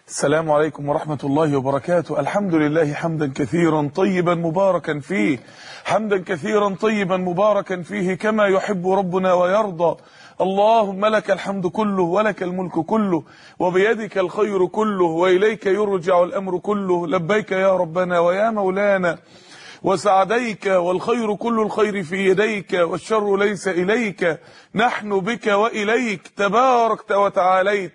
السلام عليكم ورحمة الله وبركاته الحمد لله حمدا كثيرا طيبا مباركا فيه حمدا كثيرا طيبا مباركا فيه كما يحب ربنا ويرضى اللهم لك الحمد كله ولك الملك كله وبيدك الخير كله وإليك يرجع الأمر كله لبيك يا ربنا ويا مولانا وسعديك والخير كل الخير في يديك والشر ليس إليك نحن بك وإليك تباركت وتعاليت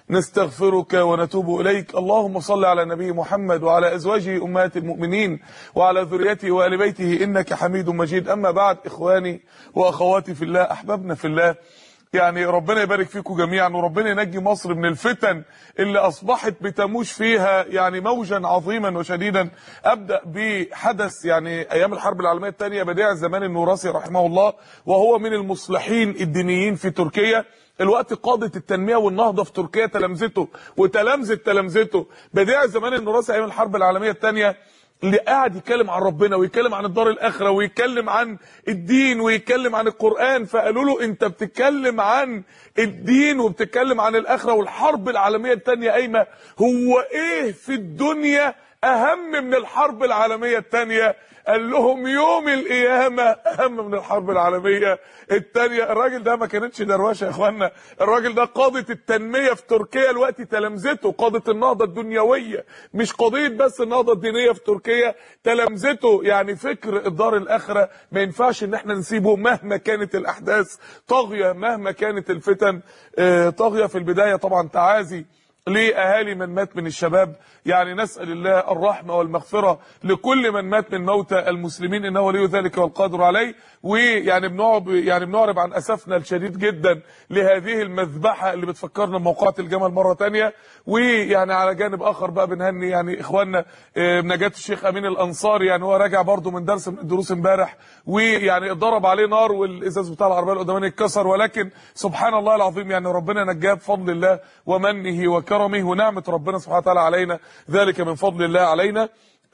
نستغفرك ونتوب إليك اللهم صل على نبي محمد وعلى أزواجه أمهات المؤمنين وعلى ذريته وآل بيته إنك حميد مجيد أما بعد إخواني وأخواتي في الله أحبابنا في الله يعني ربنا يبارك فيكم جميعا وربنا ينجي مصر من الفتن اللي اصبحت بتموج فيها يعني موجا عظيما وشديدا ابدا بحدث يعني ايام الحرب العالميه الثانيه بديع الزمان النوراسي رحمه الله وهو من المصلحين الدينيين في تركيا الوقت قادة التنمية والنهضة في تركيا تلامذته وتلامذت تلامذته بديع الزمان النوراسي ايام الحرب العالميه الثانيه اللي قاعد يتكلم عن ربنا ويتكلم عن الدار الاخره ويتكلم عن الدين ويتكلم عن القران فقالوا له انت بتتكلم عن الدين وبتتكلم عن الاخره والحرب العالميه الثانيه قايمه هو ايه في الدنيا اهم من الحرب العالميه الثانيه قال لهم يوم القيامه اهم من الحرب العالميه الثانيه الراجل ده ما كانتش دروشه يا اخوانا الراجل ده قاده التنميه في تركيا الوقت تلامذته قاده النهضه الدنيويه مش قضيه بس النهضه الدينيه في تركيا تلامذته يعني فكر الدار الاخره ما ينفعش ان احنا نسيبه مهما كانت الاحداث طاغيه مهما كانت الفتن طاغيه في البدايه طبعا تعازي لاهالي من مات من الشباب يعني نسال الله الرحمه والمغفره لكل من مات من موتى المسلمين انه ولي ذلك والقادر عليه ويعني بنعرب يعني بنعرب عن اسفنا الشديد جدا لهذه المذبحه اللي بتفكرنا بموقعة الجمل مره ثانيه ويعني على جانب اخر بقى بنهني يعني اخواننا بنجاه الشيخ امين الانصاري يعني هو راجع برضه من درس من الدروس امبارح ويعني اتضرب عليه نار والازاز بتاع العربيه القدامانيه اتكسر ولكن سبحان الله العظيم يعني ربنا نجاه بفضل الله ومنه وكرمه ونعمه ربنا سبحانه وتعالى علينا ذلك من فضل الله علينا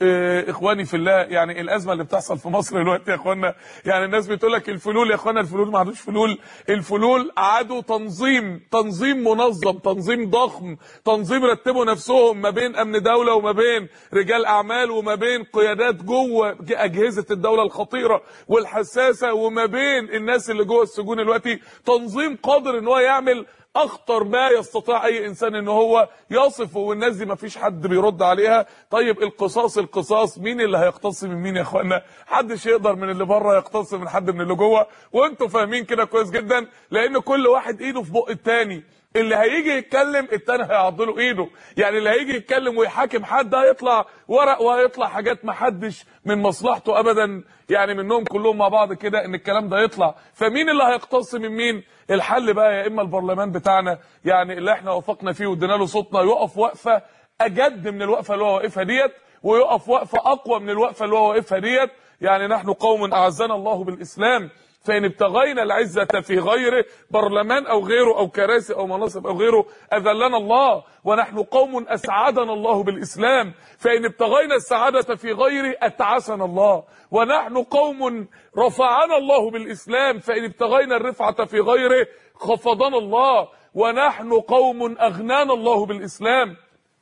اخواني في الله يعني الازمه اللي بتحصل في مصر دلوقتي يا اخوانا يعني الناس بتقول لك الفلول يا اخوانا الفلول ما عندوش فلول الفلول عادوا تنظيم تنظيم منظم تنظيم ضخم تنظيم رتبوا نفسهم ما بين امن دوله وما بين رجال اعمال وما بين قيادات جوه اجهزه الدوله الخطيره والحساسه وما بين الناس اللي جوه السجون دلوقتي تنظيم قادر ان هو يعمل اخطر ما يستطيع اي انسان ان هو يصفه والناس دي مفيش حد بيرد عليها طيب القصاص القصاص مين اللي هيقتص من مين يا اخوانا حدش يقدر من اللي بره يقتص من حد من اللي جوه وانتوا فاهمين كده كويس جدا لان كل واحد ايده في بق التاني اللي هيجي يتكلم التاني هيعضله ايده يعني اللي هيجي يتكلم ويحاكم حد هيطلع ورق وهيطلع حاجات ما حدش من مصلحته ابدا يعني منهم كلهم مع بعض كده ان الكلام ده يطلع فمين اللي هيقتص من مين الحل بقى يا اما البرلمان بتاعنا يعني اللي احنا وافقنا فيه وادينا له صوتنا يقف وقفه اجد من الوقفه اللي هو واقفها ديت ويقف وقفه اقوى من الوقفه اللي هو واقفها ديت يعني نحن قوم اعزنا الله بالاسلام فإن ابتغينا العزة في غيره برلمان أو غيره أو كراسي أو مناصب أو غيره أذلنا الله ونحن قوم أسعدنا الله بالإسلام فإن ابتغينا السعادة في غيره أتعسنا الله ونحن قوم رفعنا الله بالإسلام فإن ابتغينا الرفعة في غيره خفضنا الله ونحن قوم أغنانا الله بالإسلام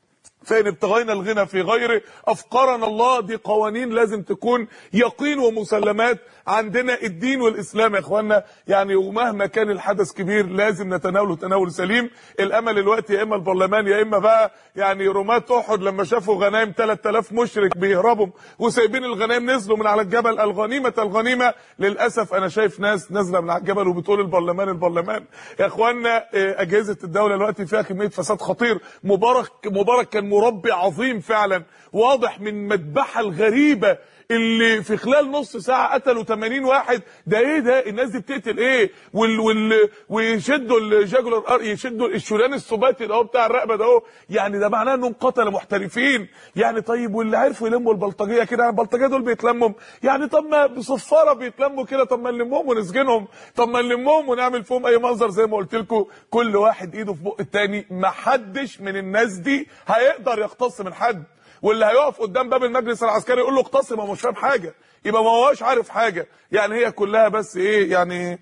فإن ابتغينا الغنى في غيره أفقرنا الله دي قوانين لازم تكون يقين ومسلمات عندنا الدين والإسلام يا إخوانا يعني ومهما كان الحدث كبير لازم نتناوله تناول سليم الأمل الوقت يا إما البرلمان يا إما بقى يعني رماة أحد لما شافوا غنايم 3000 مشرك بيهربوا وسايبين الغنايم نزلوا من على الجبل الغنيمة الغنيمة للأسف أنا شايف ناس نازلة من على الجبل وبتقول البرلمان البرلمان يا إخوانا أجهزة الدولة الوقت فيها كمية فساد خطير مبارك مبارك كان مربي عظيم فعلا واضح من مذبحه الغريبه اللي في خلال نص ساعه قتلوا 80 واحد ده ايه ده الناس دي بتقتل ايه وال وال ويشدوا الجاجولر يشدوا الشريان السباتي ده بتاع الرقبه ده يعني ده معناه انهم قتله محترفين يعني طيب واللي عرفوا يلموا البلطجيه كده يعني البلطجيه دول بيتلموا يعني طب ما بصفاره بيتلموا كده طب ما نلمهم ونسجنهم طب ما نلمهم ونعمل فيهم اي منظر زي ما قلت لكم كل واحد ايده في بق التاني ما حدش من الناس دي هيقدر يقتص من حد واللي هيقف قدام باب المجلس العسكري يقول له اقتص ما مش فاهم حاجه يبقى ما هوش عارف حاجه يعني هي كلها بس ايه يعني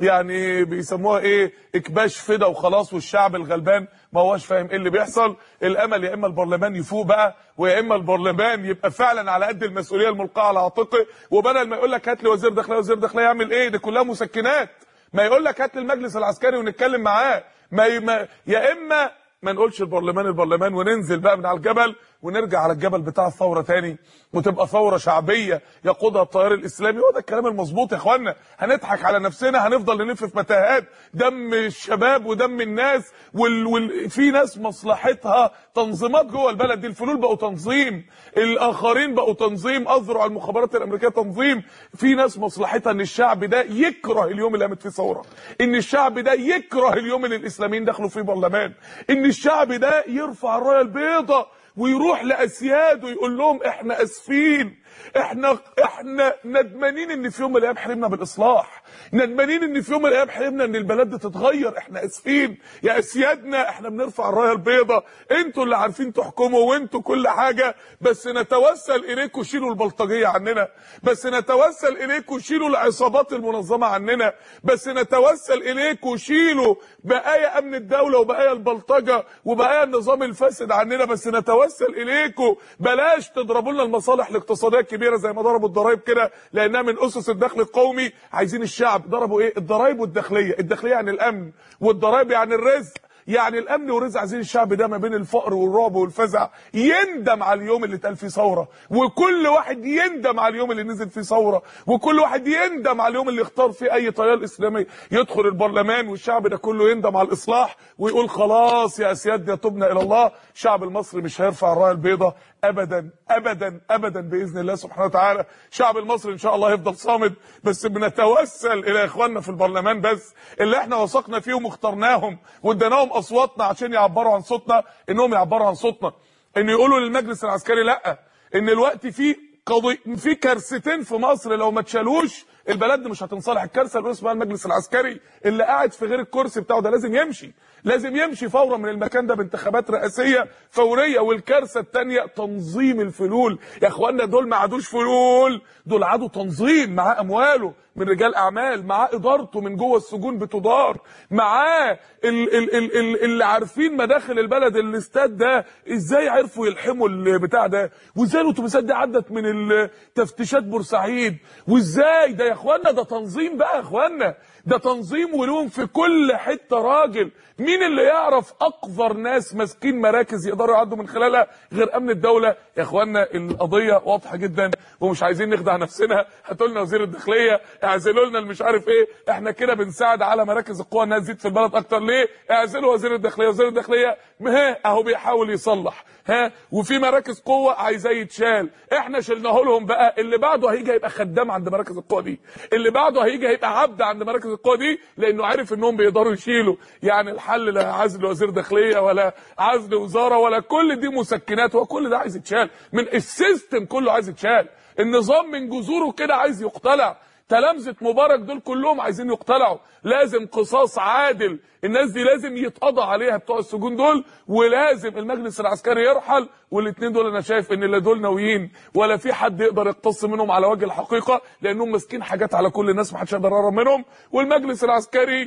يعني بيسموها ايه اكباش فدا وخلاص والشعب الغلبان ما هوش فاهم ايه اللي بيحصل الامل يا اما البرلمان يفوق بقى ويا اما البرلمان يبقى فعلا على قد المسؤوليه الملقاه على عاتقه وبدل ما يقول لك هات لي وزير داخليه وزير داخليه يعمل ايه دي كلها مسكنات ما يقول لك هات لي المجلس العسكري ونتكلم معاه ما, ي... ما يا اما ما نقولش البرلمان البرلمان وننزل بقى من على الجبل ونرجع على الجبل بتاع الثوره تاني وتبقى ثوره شعبيه يقودها التيار الاسلامي هو ده الكلام المظبوط يا اخوانا هنضحك على نفسنا هنفضل نلف في متاهات دم الشباب ودم الناس وال... وال... في ناس مصلحتها تنظيمات جوه البلد دي الفلول بقوا تنظيم الاخرين بقوا تنظيم اذرع المخابرات الامريكيه تنظيم في ناس مصلحتها ان الشعب ده يكره اليوم اللي قامت فيه ثوره ان الشعب ده يكره اليوم اللي الاسلاميين دخلوا فيه برلمان ان الشعب ده يرفع الرايه البيضاء ويروح لاسياده يقول لهم احنا اسفين احنا احنا ندمانين ان في يوم من الايام حلمنا بالاصلاح ندمانين ان في يوم من الايام حلمنا ان البلد دي تتغير احنا اسفين يا اسيادنا احنا بنرفع الرايه البيضاء انتوا اللي عارفين تحكموا وانتوا كل حاجه بس نتوسل اليكم شيلوا البلطجيه عننا بس نتوسل اليكم شيلوا العصابات المنظمه عننا بس نتوسل اليكم شيلوا بقايا امن الدوله وبقايا البلطجه وبقايا النظام الفاسد عننا بس نتوسل اليكم بلاش تضربوا لنا المصالح الاقتصاديه الكبيره زي ما ضربوا الضرايب كده لانها من اسس الدخل القومي عايزين الشعب ضربوا ايه الضرايب والداخليه الداخليه يعني الامن والضرايب يعني الرزق يعني الامن والرزق عايزين الشعب ده ما بين الفقر والرعب والفزع يندم على اليوم اللي اتقال فيه ثوره وكل واحد يندم على اليوم اللي نزل فيه ثوره وكل واحد يندم على اليوم اللي اختار فيه اي تيار اسلامي يدخل البرلمان والشعب ده كله يندم على الاصلاح ويقول خلاص يا اسيادنا تبنا الى الله الشعب المصري مش هيرفع الرايه البيضاء ابدا ابدا ابدا باذن الله سبحانه وتعالى الشعب المصري ان شاء الله هيفضل صامد بس بنتوسل الى اخواننا في البرلمان بس اللي احنا وثقنا فيهم واخترناهم واديناهم اصواتنا عشان يعبروا عن صوتنا انهم يعبروا عن صوتنا ان يقولوا للمجلس العسكري لا ان الوقت في قضي في كارثتين في مصر لو ما اتشالوش البلد مش هتنصلح الكارثه اللي اسمها المجلس العسكري اللي قاعد في غير الكرسي بتاعه ده لازم يمشي لازم يمشي فورا من المكان ده بانتخابات رئاسيه فوريه والكارثه الثانيه تنظيم الفلول يا اخوانا دول ما عادوش فلول دول عادوا تنظيم معاه امواله من رجال اعمال معاه ادارته من جوه السجون بتدار معاه ال ال ال ال اللي عارفين مداخل البلد الاستاد ده ازاي عرفوا يلحموا البتاع ده وازاي الاتوبيسات دي عدت من تفتيشات بورسعيد وازاي ده يا اخوانا ده تنظيم بقى يا اخوانا ده تنظيم ولوم في كل حته راجل مين اللي يعرف اقذر ناس ماسكين مراكز يقدروا يعدوا من خلالها غير امن الدوله يا اخوانا القضيه واضحه جدا ومش عايزين نخدع نفسنا هاتوا لنا وزير الداخليه اعزلوا لنا مش عارف ايه احنا كده بنساعد على مراكز القوى انها تزيد في البلد اكتر ليه اعزلوا وزير الداخليه وزير الداخليه ها اهو بيحاول يصلح ها وفي مراكز قوه عايزاه يتشال احنا شلناه لهم بقى اللي بعده هيجي هيبقى خدام عند مراكز القوه دي اللي بعده هيجي هيبقى عبد عند مراكز القوه دي لانه عارف انهم بيقدروا يشيلوا يعني الحل لا عزل وزير داخليه ولا عزل وزاره ولا كل دي مسكنات وكل ده عايز يتشال من السيستم كله عايز يتشال النظام من جذوره كده عايز يقتلع تلامذه مبارك دول كلهم عايزين يقتلعوا لازم قصاص عادل الناس دي لازم يتقضى عليها بتوع السجون دول ولازم المجلس العسكري يرحل والاثنين دول انا شايف ان لا دول ناويين ولا في حد يقدر يقتص منهم على وجه الحقيقه لانهم ماسكين حاجات على كل الناس ما حدش يقدر يقرب منهم والمجلس العسكري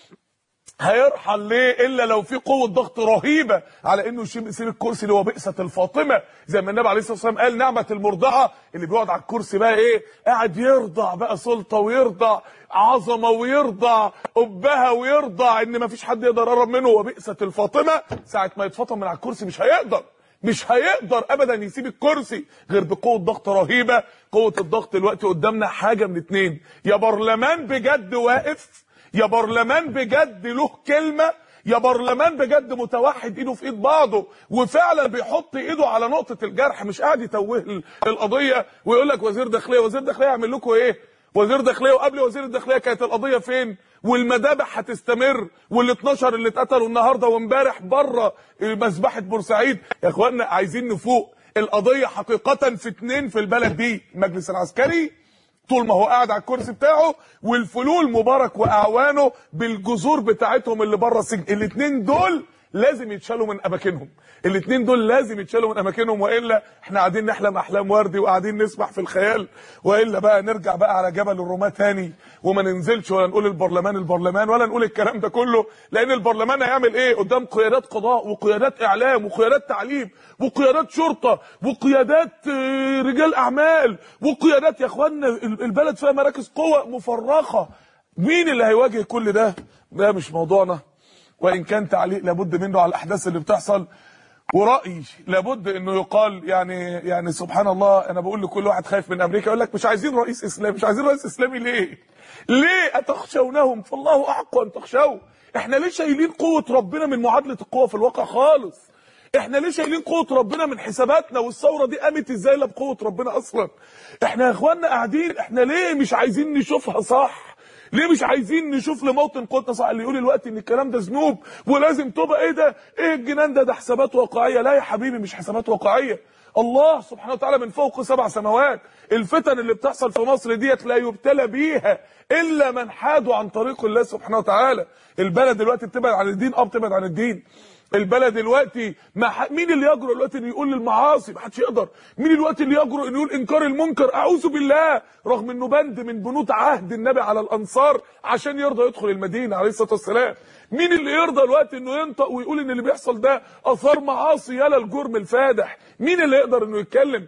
هيرحل ليه الا لو في قوه ضغط رهيبه على انه يشيل يسيب الكرسي اللي هو بئسه الفاطمه زي ما النبي عليه الصلاه والسلام قال نعمه المرضعه اللي بيقعد على الكرسي بقى ايه قاعد يرضع بقى سلطه ويرضع عظمه ويرضع ابها ويرضع ان ما فيش حد يقدر يقرب منه وبئسه الفاطمه ساعه ما يتفطم من على الكرسي مش هيقدر مش هيقدر ابدا يسيب الكرسي غير بقوه ضغط رهيبه قوه الضغط دلوقتي قدامنا حاجه من اتنين يا برلمان بجد واقف يا برلمان بجد له كلمة يا برلمان بجد متوحد ايده في ايد بعضه وفعلا بيحط ايده على نقطة الجرح مش قاعد يتوه القضية ويقول لك وزير داخلية وزير داخلية يعمل لكم ايه وزير داخلية وقبل وزير الداخلية كانت القضية فين والمذابح هتستمر وال 12 اللي اتقتلوا النهارده وامبارح بره مذبحة بورسعيد يا اخوانا عايزين نفوق القضية حقيقة في اتنين في البلد دي المجلس العسكري طول ما هو قاعد على الكرسي بتاعه والفلول مبارك واعوانه بالجذور بتاعتهم اللي بره السجن الاثنين دول لازم يتشالوا من اماكنهم الاثنين دول لازم يتشالوا من اماكنهم والا احنا قاعدين نحلم احلام وردي وقاعدين نسبح في الخيال والا بقى نرجع بقى على جبل الرماة تاني وما ننزلش ولا نقول البرلمان البرلمان ولا نقول الكلام ده كله لان البرلمان هيعمل ايه قدام قيادات قضاء وقيادات اعلام وقيادات تعليم وقيادات شرطه وقيادات آه، رجال اعمال وقيادات يا اخوانا البلد فيها مراكز قوة مفرخه مين اللي هيواجه كل ده ده مش موضوعنا وان كان تعليق لابد منه على الاحداث اللي بتحصل ورأي لابد انه يقال يعني يعني سبحان الله انا بقول لكل واحد خايف من امريكا يقول لك مش عايزين رئيس اسلامي مش عايزين رئيس اسلامي ليه ليه اتخشونهم فالله احق ان تخشوه احنا ليه شايلين قوة ربنا من معادلة القوة في الواقع خالص احنا ليه شايلين قوة ربنا من حساباتنا والثورة دي قامت ازاي لا بقوة ربنا اصلا احنا يا اخوانا قاعدين احنا ليه مش عايزين نشوفها صح ليه مش عايزين نشوف لموطن قوتنا صح اللي يقول الوقت ان الكلام ده ذنوب ولازم توبه ايه ده ايه الجنان ده ده حسابات واقعيه لا يا حبيبي مش حسابات واقعيه الله سبحانه وتعالى من فوق سبع سماوات الفتن اللي بتحصل في مصر ديت لا يبتلى بيها الا من حادوا عن طريق الله سبحانه وتعالى البلد دلوقتي بتبعد عن الدين اه بتبعد عن الدين البلد دلوقتي ما ح... مين اللي يجرؤ دلوقتي انه يقول للمعاصي ما حدش يقدر مين الوقت اللي يجرؤ انه يقول انكار المنكر اعوذ بالله رغم انه بند من بنود عهد النبي على الانصار عشان يرضى يدخل المدينه عليه الصلاه والسلام مين اللي يرضى الوقت انه ينطق ويقول ان اللي بيحصل ده اثار معاصي يلا الجرم الفادح مين اللي يقدر انه يتكلم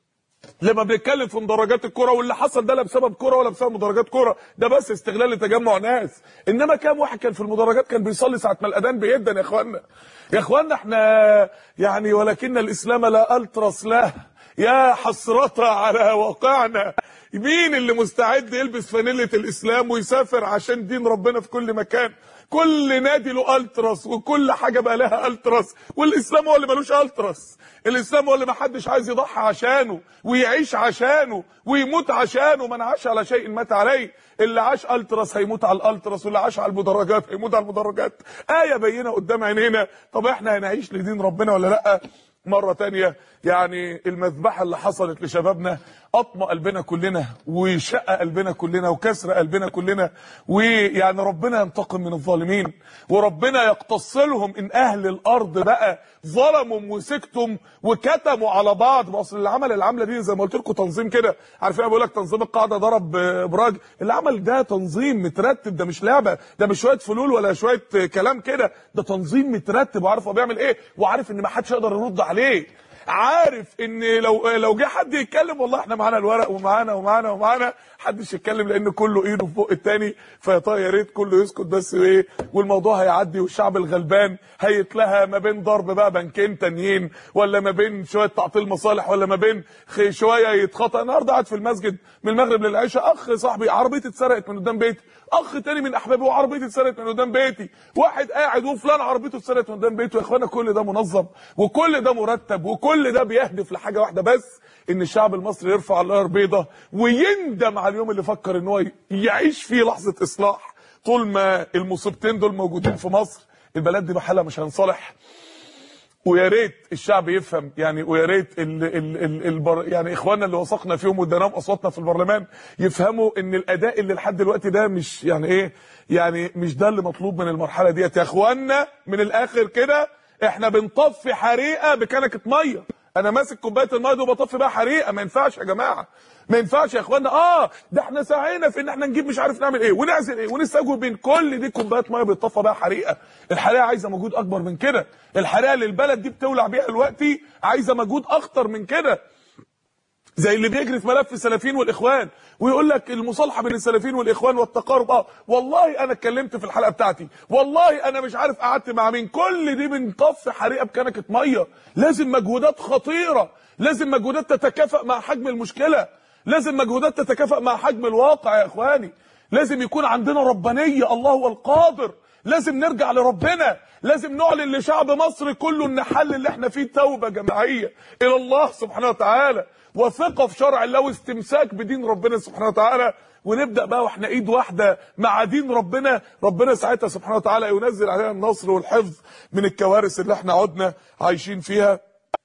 لما بنتكلم في مدرجات الكرة واللي حصل ده لا بسبب كرة ولا بسبب مدرجات كرة ده بس استغلال لتجمع ناس انما كام واحد كان في المدرجات كان بيصلي ساعة ما الاذان بيدن يا اخوانا يا اخوانا احنا يعني ولكن الاسلام لا الترس له يا حسرة على واقعنا مين اللي مستعد يلبس فانيلة الاسلام ويسافر عشان دين ربنا في كل مكان كل نادي له التراس وكل حاجه بقى لها التراس والاسلام هو اللي ملوش التراس الاسلام هو اللي ما حدش عايز يضحي عشانه ويعيش عشانه ويموت عشانه من عاش على شيء مات عليه اللي عاش التراس هيموت على الالتراس واللي عاش على المدرجات هيموت على المدرجات ايه بينه قدام عينينا طب احنا هنعيش لدين ربنا ولا لا مرة تانية يعني المذبحة اللي حصلت لشبابنا أطمأ قلبنا كلنا وشق قلبنا كلنا وكسر قلبنا كلنا ويعني ربنا ينتقم من الظالمين وربنا يقتص لهم إن أهل الأرض بقى ظلموا وسكتم وكتموا على بعض ما اصل اللي عمل العمله دي زي ما قلت لكم تنظيم كده عارفين انا بقول لك تنظيم القاعده ضرب براج اللي عمل ده تنظيم مترتب ده مش لعبه ده مش شويه فلول ولا شويه كلام كده ده تنظيم مترتب وعارف هو بيعمل ايه وعارف ان ما حدش يقدر يرد عليه عارف ان لو لو جه حد يتكلم والله احنا معانا الورق ومعانا ومعانا ومعانا محدش يتكلم لان كله ايده في بق التاني فيا ريت كله يسكت بس ايه والموضوع هيعدي والشعب الغلبان هيتلهى ما بين ضرب بقى بنكين تانيين ولا ما بين شويه تعطيل مصالح ولا ما بين شويه يتخطى النهارده قاعد في المسجد من المغرب للعشاء اخ صاحبي عربيتي اتسرقت من قدام بيتي اخ تاني من احبابي وعربيتي اتسرقت من قدام بيتي واحد قاعد وفلان عربيته اتسرقت من قدام بيته يا اخوانا كل ده منظم وكل ده مرتب وكل ده بيهدف لحاجه واحده بس ان الشعب المصري يرفع النار بيضه ويندم على اليوم اللي فكر ان هو يعيش فيه لحظه اصلاح طول ما المصيبتين دول موجودين في مصر البلد دي بحالها مش هنصلح ويا ريت الشعب يفهم يعني ويا ريت ال ال ال البر يعني اخواننا اللي وثقنا فيهم واديناهم اصواتنا في البرلمان يفهموا ان الاداء اللي لحد دلوقتي ده مش يعني ايه يعني مش ده اللي مطلوب من المرحله ديت يا اخواننا من الاخر كده احنا بنطفي حريقه بكنكه ميه انا ماسك كوبايه الميه دي وبطفي بيها حريقه ما ينفعش يا جماعه ما ينفعش يا اخوانا اه ده احنا سعينا في ان احنا نجيب مش عارف نعمل ايه ونعزل ايه ونستجوب بين كل دي كوبايه ميه بيتطفى بيها حريقه الحريقه عايزه مجهود اكبر من كده الحريقه اللي البلد دي بتولع بيها دلوقتي عايزه مجهود اكتر من كده زي اللي بيجري في ملف السلفيين والاخوان ويقول لك المصالحه بين السلفيين والاخوان والتقارب اه والله انا اتكلمت في الحلقه بتاعتي والله انا مش عارف قعدت مع مين كل دي بنطفي حريقه بكنكه ميه لازم مجهودات خطيره لازم مجهودات تتكافئ مع حجم المشكله لازم مجهودات تتكافئ مع حجم الواقع يا اخواني لازم يكون عندنا ربانيه الله هو القادر لازم نرجع لربنا لازم نعلن لشعب مصر كله ان حل اللي احنا فيه توبه جماعيه الى الله سبحانه وتعالى وثقه في شرع الله واستمساك بدين ربنا سبحانه وتعالى ونبدا بقى واحنا ايد واحده مع دين ربنا ربنا ساعتها سبحانه وتعالى ينزل علينا النصر والحفظ من الكوارث اللي احنا عدنا عايشين فيها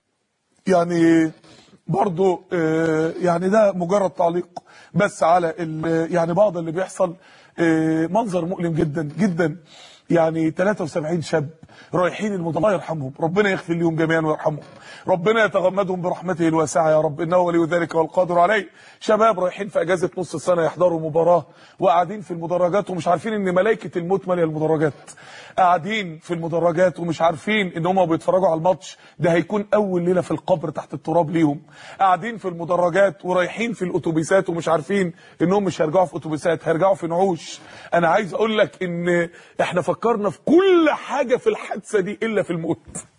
يعني برضو يعني ده مجرد تعليق بس على يعني بعض اللي بيحصل منظر مؤلم جدا جدا يعني 73 شاب رايحين المض الله يرحمهم ربنا يغفر لهم جميعا ويرحمهم ربنا يتغمدهم برحمته الواسعه يا رب انه ولي ذلك والقادر عليه شباب رايحين في اجازه نص السنه يحضروا مباراه وقاعدين في المدرجات ومش عارفين ان ملائكه الموت ماليه المدرجات قاعدين في المدرجات ومش عارفين ان هم بيتفرجوا على الماتش ده هيكون اول ليله في القبر تحت التراب ليهم قاعدين في المدرجات ورايحين في الاتوبيسات ومش عارفين انهم مش هيرجعوا في اتوبيسات هيرجعوا في نعوش انا عايز اقول لك ان احنا فكرنا في كل حاجه في الحادثه دي الا في الموت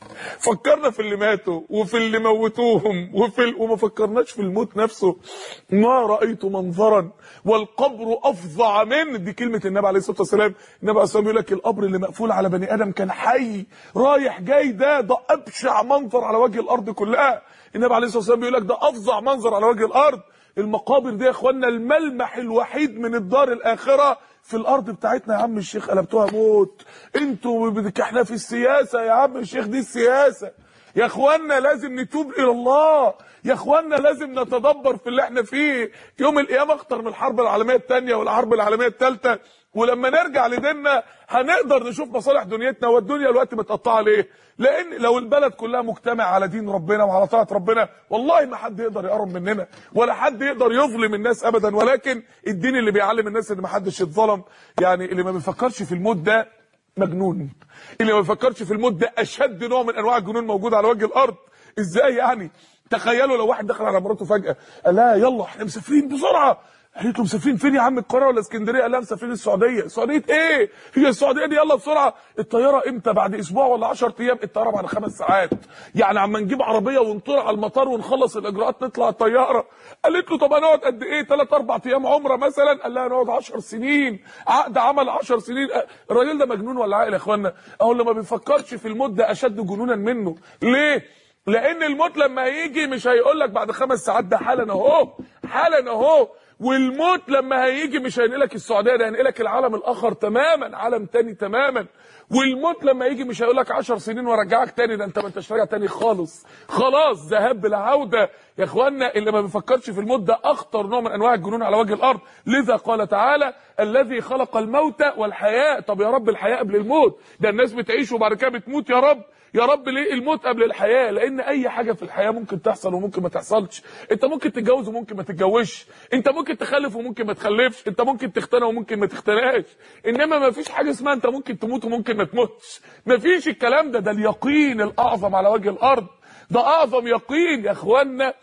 فكرنا في اللي ماتوا وفي اللي موتوهم وفي ال... وما فكرناش في الموت نفسه ما رايت منظرا والقبر افظع منه دي كلمه النبي عليه الصلاه والسلام النبي عليه الصلاه والسلام يقول لك القبر اللي مقفول على بني ادم كان حي رايح جاي ده ده ابشع منظر على وجه الارض كلها النبي عليه الصلاه والسلام بيقول لك ده افظع منظر على وجه الارض المقابر دي يا اخوانا الملمح الوحيد من الدار الاخره في الارض بتاعتنا يا عم الشيخ قلبتوها موت انتوا بدك احنا في السياسه يا عم الشيخ دي السياسه يا اخوانا لازم نتوب الى الله يا اخوانا لازم نتدبر في اللي احنا فيه يوم القيامه اخطر من الحرب العالميه الثانيه والحرب العالميه الثالثه ولما نرجع لديننا هنقدر نشوف مصالح دنيتنا والدنيا الوقت متقطعه ليه لان لو البلد كلها مجتمع على دين ربنا وعلى طاعه ربنا والله ما حد يقدر يقرب مننا ولا حد يقدر يظلم الناس ابدا ولكن الدين اللي بيعلم الناس ان ما حدش يتظلم يعني اللي ما بيفكرش في الموت ده مجنون اللي ما بيفكرش في الموت ده اشد نوع من انواع الجنون موجود على وجه الارض ازاي يعني تخيلوا لو واحد دخل على مراته فجاه قال لها يلا احنا مسافرين بسرعه قالت له مسافرين فين يا عم القاهره ولا اسكندريه قال لها مسافرين السعوديه السعوديه ايه هي السعوديه دي يلا بسرعه الطياره امتى بعد اسبوع ولا 10 ايام الطياره بعد خمس ساعات يعني عما نجيب عربيه ونطير على المطار ونخلص الاجراءات نطلع الطياره قالت له طب هنقعد قد ايه 3 4 ايام عمره مثلا قال لها هنقعد 10 سنين عقد عمل 10 سنين الراجل ده مجنون ولا عاقل يا اخوانا اهو اللي ما بيفكرش في الموت ده اشد جنونا منه ليه لان الموت لما هيجي مش هيقول لك بعد خمس ساعات ده حالا اهو حالا اهو والموت لما هيجي مش هينقلك السعوديه ده هينقلك العالم الاخر تماما عالم تاني تماما والموت لما يجي مش هيقول لك 10 سنين وارجعك تاني ده انت ما انتش راجع تاني خالص خلاص ذهاب بلا عوده يا اخوانا اللي ما بيفكرش في الموت ده اخطر نوع من انواع الجنون على وجه الارض لذا قال تعالى الذي خلق الموت والحياه طب يا رب الحياه قبل الموت ده الناس بتعيش وبعد كده بتموت يا رب يا رب ليه الموت قبل الحياه لان اي حاجه في الحياه ممكن تحصل وممكن ما تحصلش انت ممكن تتجوز وممكن ما تتجوزش انت ممكن تخلف وممكن ما تخلفش انت ممكن تختنى وممكن ما تختناش انما ما فيش حاجه اسمها انت ممكن تموت وممكن ما تموتش ما فيش الكلام ده ده اليقين الاعظم على وجه الارض ده اعظم يقين يا اخوانا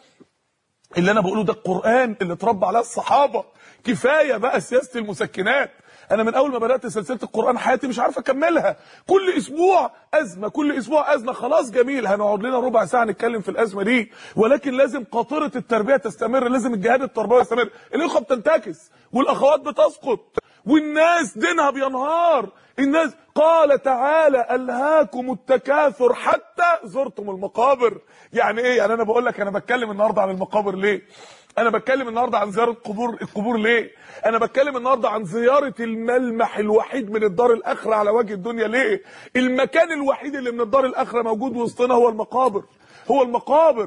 اللي انا بقوله ده القران اللي اتربى عليه الصحابه كفايه بقى سياسه المسكنات انا من اول ما بدات سلسله القران حياتي مش عارف اكملها كل اسبوع ازمه كل اسبوع ازمه خلاص جميل هنقعد لنا ربع ساعه نتكلم في الازمه دي ولكن لازم قاطره التربيه تستمر لازم الجهاد التربوي يستمر الاخوه بتنتكس والاخوات بتسقط والناس دينها بينهار الناس قال تعالى الهاكم التكاثر حتى زرتم المقابر يعني ايه يعني انا بقول لك انا بتكلم النهارده عن المقابر ليه انا بتكلم النهارده عن زياره قبور القبور ليه انا بتكلم النهارده عن زياره الملمح الوحيد من الدار الاخره على وجه الدنيا ليه المكان الوحيد اللي من الدار الاخره موجود وسطنا هو المقابر هو المقابر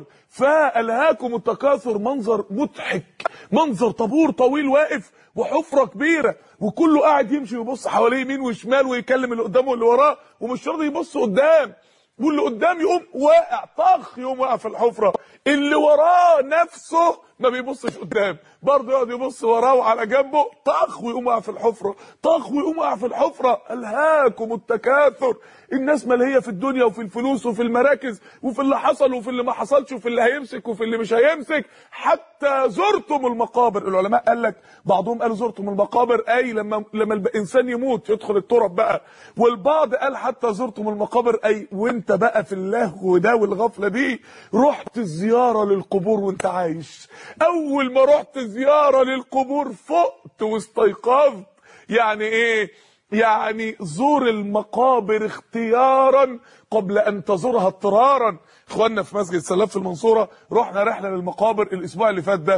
فالهاكم التكاثر منظر مضحك منظر طابور طويل واقف وحفره كبيره وكله قاعد يمشي ويبص حواليه يمين وشمال ويكلم اللي قدامه واللي وراه ومش راضي يبص قدام واللي قدام يقوم واقع طخ يقوم واقع في الحفره اللي وراه نفسه ما بيبصش قدام برضه يقعد يبص وراه وعلى جنبه طخ ويقوم واقع في الحفره طخ ويقوم واقع في الحفره الهاكم التكاثر الناس ملهيه في الدنيا وفي الفلوس وفي المراكز وفي اللي حصل وفي اللي ما حصلش وفي اللي هيمسك وفي اللي مش هيمسك حتى زرتم المقابر العلماء قال لك بعضهم قالوا زرتم المقابر اي لما لما الانسان يموت يدخل التراب بقى والبعض قال حتى زرتم المقابر اي وانت بقى في اللهو ده والغفله دي رحت زياره للقبور وانت عايش اول ما رحت زياره للقبور فقت واستيقظت يعني ايه يعني زور المقابر اختيارا قبل ان تزورها اضطرارا اخواننا في مسجد سلاف في المنصوره رحنا رحله للمقابر الاسبوع اللي فات ده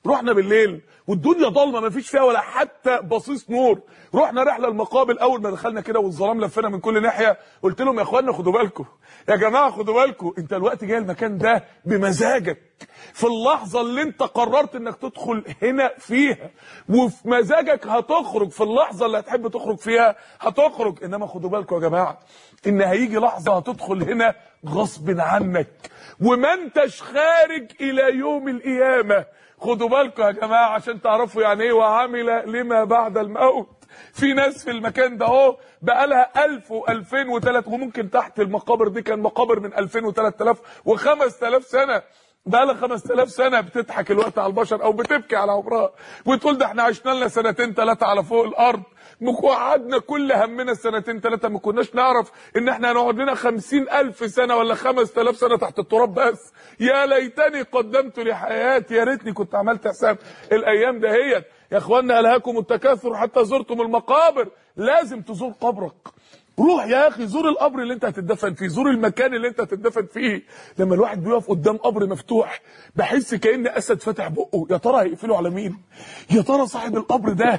رحنا بالليل والدنيا ضلمه ما فيش فيها ولا حتى بصيص نور رحنا رحله المقابل اول ما دخلنا كده والظلام لفنا من كل ناحيه قلت لهم يا اخوانا خدوا بالكم يا جماعه خدوا بالكم انت الوقت جاي المكان ده بمزاجك في اللحظه اللي انت قررت انك تدخل هنا فيها وفي مزاجك هتخرج في اللحظه اللي هتحب تخرج فيها هتخرج انما خدوا بالكم يا جماعه ان هيجي لحظه هتدخل هنا غصب عنك وما انتش خارج الى يوم القيامه خدوا بالكم يا جماعه عشان تعرفوا يعني ايه وعمل لما بعد الموت في ناس في المكان ده اهو بقى لها 1000 و2000 و3 وممكن تحت المقابر دي كان مقابر من 2000 و3000 و5000 سنه بقى لها 5000 سنه بتضحك الوقت على البشر او بتبكي على عمرها وتقول ده احنا عشنا لنا سنتين ثلاثه على فوق الارض وقعدنا كل همنا سنتين ثلاثه ما كناش نعرف ان احنا هنقعد لنا 50000 سنه ولا 5000 سنه تحت التراب بس يا ليتني قدمت لحياتي يا ريتني كنت عملت حساب الايام دهيت يا اخوانا الهاكم التكاثر حتى زرتم المقابر لازم تزور قبرك روح يا اخي زور القبر اللي انت هتدفن فيه زور المكان اللي انت هتدفن فيه لما الواحد بيقف قدام قبر مفتوح بحس كأن اسد فاتح بقه يا ترى هيقفله على مين يا ترى صاحب القبر ده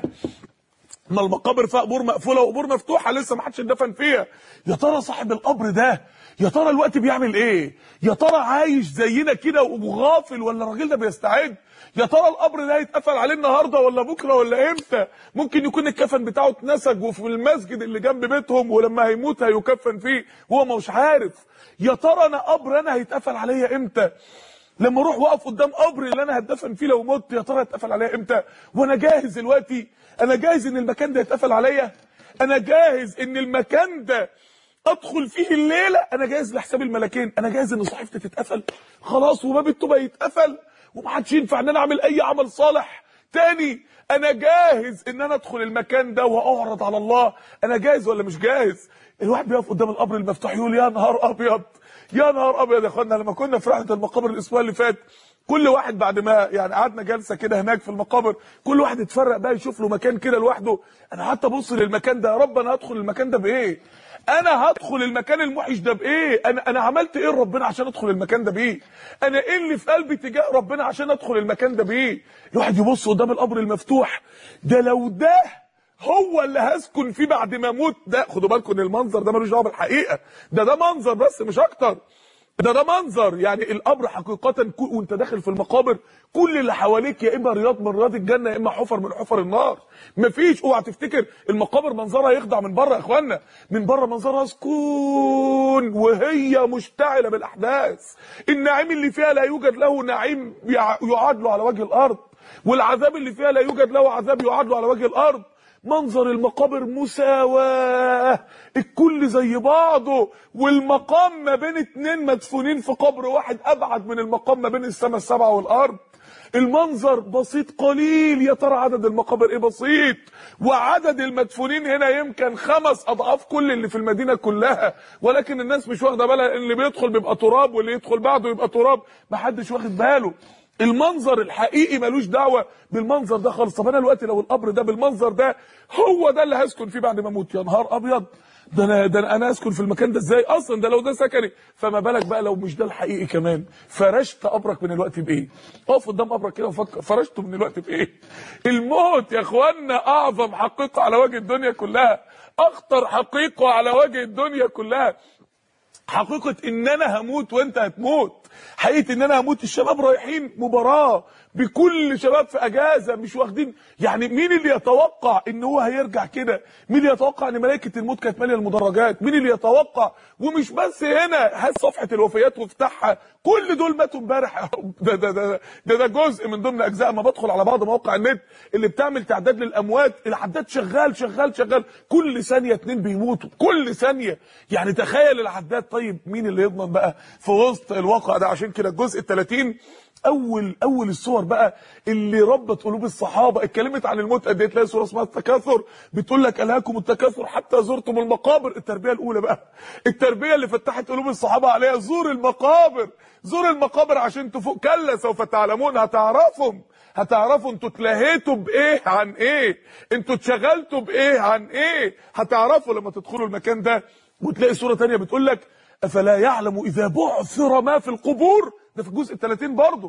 ما المقابر فيها قبور مقفوله وقبور مفتوحه لسه ما حدش اتدفن فيها يا ترى صاحب القبر ده يا ترى الوقت بيعمل ايه يا ترى عايش زينا كده وغافل ولا الراجل ده بيستعد يا ترى القبر ده هيتقفل عليه النهارده ولا بكره ولا امتى ممكن يكون الكفن بتاعه اتنسج وفي المسجد اللي جنب بيتهم ولما هيموت هيكفن فيه وهو مش عارف يا ترى انا قبر انا هيتقفل عليا امتى لما اروح واقف قدام قبر اللي انا هتدفن فيه لو مت يا ترى هيتقفل عليا امتى وانا جاهز دلوقتي انا جاهز ان المكان ده يتقفل عليا انا جاهز ان المكان ده ادخل فيه الليله انا جاهز لحساب الملكين انا جاهز ان صحيفتي تتقفل خلاص وباب التوبه يتقفل ومحدش ينفع ان انا اعمل اي عمل صالح تاني انا جاهز ان انا ادخل المكان ده واعرض على الله انا جاهز ولا مش جاهز الواحد بيقف قدام القبر المفتوح يقول يا نهار ابيض يا نهار ابيض يا اخوانا لما كنا في رحله المقابر الاسبوع اللي فات كل واحد بعد ما يعني قعدنا جلسه كده هناك في المقابر كل واحد اتفرق بقى يشوف له مكان كده لوحده انا قعدت ابص للمكان ده يا رب انا هدخل المكان ده بايه انا هدخل المكان الموحش ده بايه انا انا عملت ايه لربنا عشان ادخل المكان ده بايه انا ايه اللي في قلبي تجاه ربنا عشان ادخل المكان ده بايه الواحد يبص قدام القبر المفتوح ده لو ده هو اللي هسكن فيه بعد ما اموت ده خدوا بالكم ان المنظر ده ملوش دعوه بالحقيقه ده ده منظر بس مش اكتر ده ده منظر يعني القبر حقيقة كو- وانت داخل في المقابر كل اللي حواليك يا اما رياض من رياض الجنة يا اما حفر من حفر النار مفيش اوعى تفتكر المقابر منظرها يخدع من بره يا اخوانا من بره منظرها سكون وهي مشتعلة بالاحداث النعيم اللي فيها لا يوجد له نعيم يع- يعادله على وجه الارض والعذاب اللي فيها لا يوجد له عذاب يعادله على وجه الارض منظر المقابر مساواة الكل زي بعضه والمقام ما بين اتنين مدفونين في قبر واحد ابعد من المقام ما بين السماء السبعة والارض المنظر بسيط قليل يا ترى عدد المقابر ايه بسيط وعدد المدفونين هنا يمكن خمس اضعاف كل اللي في المدينة كلها ولكن الناس مش واخده بالها ان اللي بيدخل بيبقى تراب واللي يدخل بعده يبقى تراب محدش واخد باله المنظر الحقيقي ملوش دعوه بالمنظر ده خالص طب انا دلوقتي لو القبر ده بالمنظر ده هو ده اللي هسكن فيه بعد ما اموت يا نهار ابيض ده انا ده انا اسكن في المكان ده ازاي اصلا ده لو ده سكني فما بالك بقى لو مش ده الحقيقي كمان فرشت قبرك من الوقت بايه اقف قدام قبرك كده وفكر فرشته من الوقت بايه الموت يا اخوانا اعظم حقيقه على وجه الدنيا كلها اخطر حقيقه على وجه الدنيا كلها حقيقة ان انا هموت وانت هتموت حقيقة ان انا هموت الشباب رايحين مباراة بكل شباب في اجازة مش واخدين يعني مين اللي يتوقع ان هو هيرجع كده مين اللي يتوقع ان ملائكة الموت كانت مالية المدرجات مين اللي يتوقع ومش بس هنا هات صفحة الوفيات وافتحها كل دول ماتوا امبارح يا رب ده ده ده ده, ده جزء من ضمن اجزاء ما بدخل على بعض مواقع النت اللي بتعمل تعداد للاموات العداد شغال شغال شغال كل ثانيه اتنين بيموتوا كل ثانيه يعني تخيل العداد طيب مين اللي يضمن بقى في وسط الواقع ده عشان كده الجزء ال 30 اول اول الصور بقى اللي ربت قلوب الصحابه اتكلمت عن الموت قد ايه تلاقي سوره اسمها التكاثر بتقول لك الهاكم التكاثر حتى زرتم المقابر التربيه الاولى بقى التربيه اللي فتحت قلوب الصحابه عليها زور المقابر زور المقابر عشان تفوق كلا سوف تعلمون هتعرفهم هتعرفوا انتوا اتلهيتوا بايه عن ايه انتوا اتشغلتوا بايه عن ايه هتعرفوا لما تدخلوا المكان ده وتلاقي سوره تانية بتقول لك افلا يعلم اذا بعثر ما في القبور ده في الجزء ال 30 برضه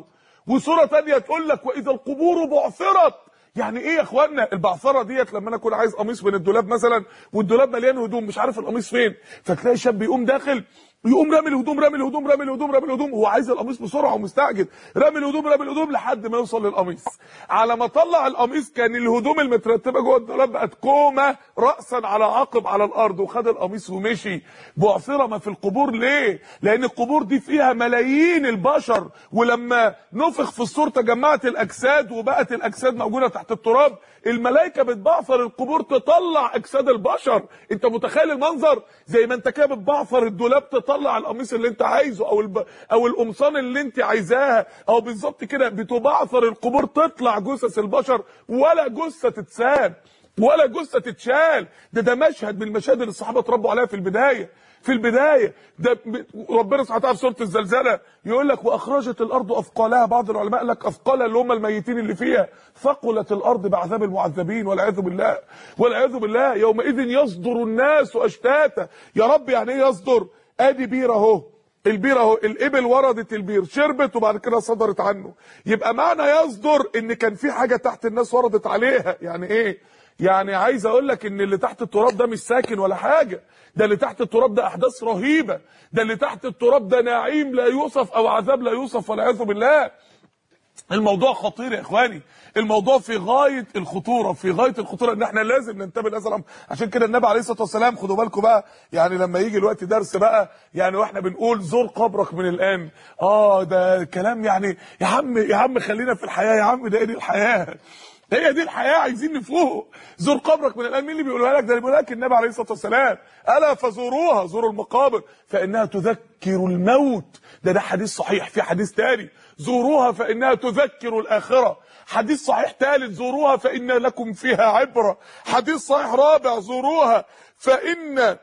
وصوره تانية تقول لك واذا القبور بعثرت يعني ايه يا اخوانا البعثره ديت لما انا اكون عايز قميص من الدولاب مثلا والدولاب مليان هدوم مش عارف القميص فين فتلاقي شاب يقوم داخل يقوم رامي الهدوم رامي الهدوم رامي الهدوم رامي الهدوم هو عايز القميص بسرعه ومستعجل رامي الهدوم رامي الهدوم لحد ما يوصل للقميص على ما طلع القميص كان الهدوم المترتبه جوه الدولاب بقت كومه راسا على عقب على الارض وخد القميص ومشي بعثره ما في القبور ليه لان القبور دي فيها ملايين البشر ولما نفخ في الصور تجمعت الاجساد وبقت الاجساد موجوده تحت التراب الملائكه بتبعثر القبور تطلع اجساد البشر انت متخيل المنظر زي ما انت كده بتبعثر الدولاب تطلع القميص اللي انت عايزه او الب... او القمصان اللي انت عايزاها او بالظبط كده بتبعثر القبور تطلع جثث البشر ولا جثه تتساب ولا جثه تتشال ده ده مشهد من المشاهد اللي الصحابه اتربوا عليها في البدايه في البدايه ده ب- ربنا سبحانه وتعالى في سوره الزلزله يقول لك واخرجت الارض اثقالها بعض العلماء قال لك اثقالها اللي هم الميتين اللي فيها ثقلت الارض بعذاب المعذبين والعياذ بالله والعياذ بالله يومئذ يصدر الناس اشتاتا يا رب يعني ايه يصدر ادي بير اهو البير اهو الابل وردت البير شربت وبعد كده صدرت عنه يبقى معنى يصدر ان كان في حاجه تحت الناس وردت عليها يعني ايه يعني عايز اقول لك ان اللي تحت التراب ده مش ساكن ولا حاجه ده اللي تحت التراب ده احداث رهيبه ده اللي تحت التراب ده نعيم لا يوصف او عذاب لا يوصف والعياذ بالله الموضوع خطير يا اخواني الموضوع في غايه الخطوره في غايه الخطوره ان احنا لازم ننتبه لهذا الامر عشان كده النبي عليه الصلاه والسلام خدوا بالكم بقى يعني لما يجي الوقت درس بقى يعني واحنا بنقول زور قبرك من الان اه ده كلام يعني يا عم يا عم خلينا في الحياه يا عم ده ايه دي الحياه هي دي الحياه عايزين نفوق زور قبرك من الان مين اللي بيقولها لك ده اللي بيقولها لك النبي عليه الصلاه والسلام الا فزوروها زوروا المقابر فانها تذكر الموت ده ده حديث صحيح في حديث تاني زوروها فانها تذكر الاخره حديث صحيح ثالث زوروها فان لكم فيها عبره حديث صحيح رابع زوروها فان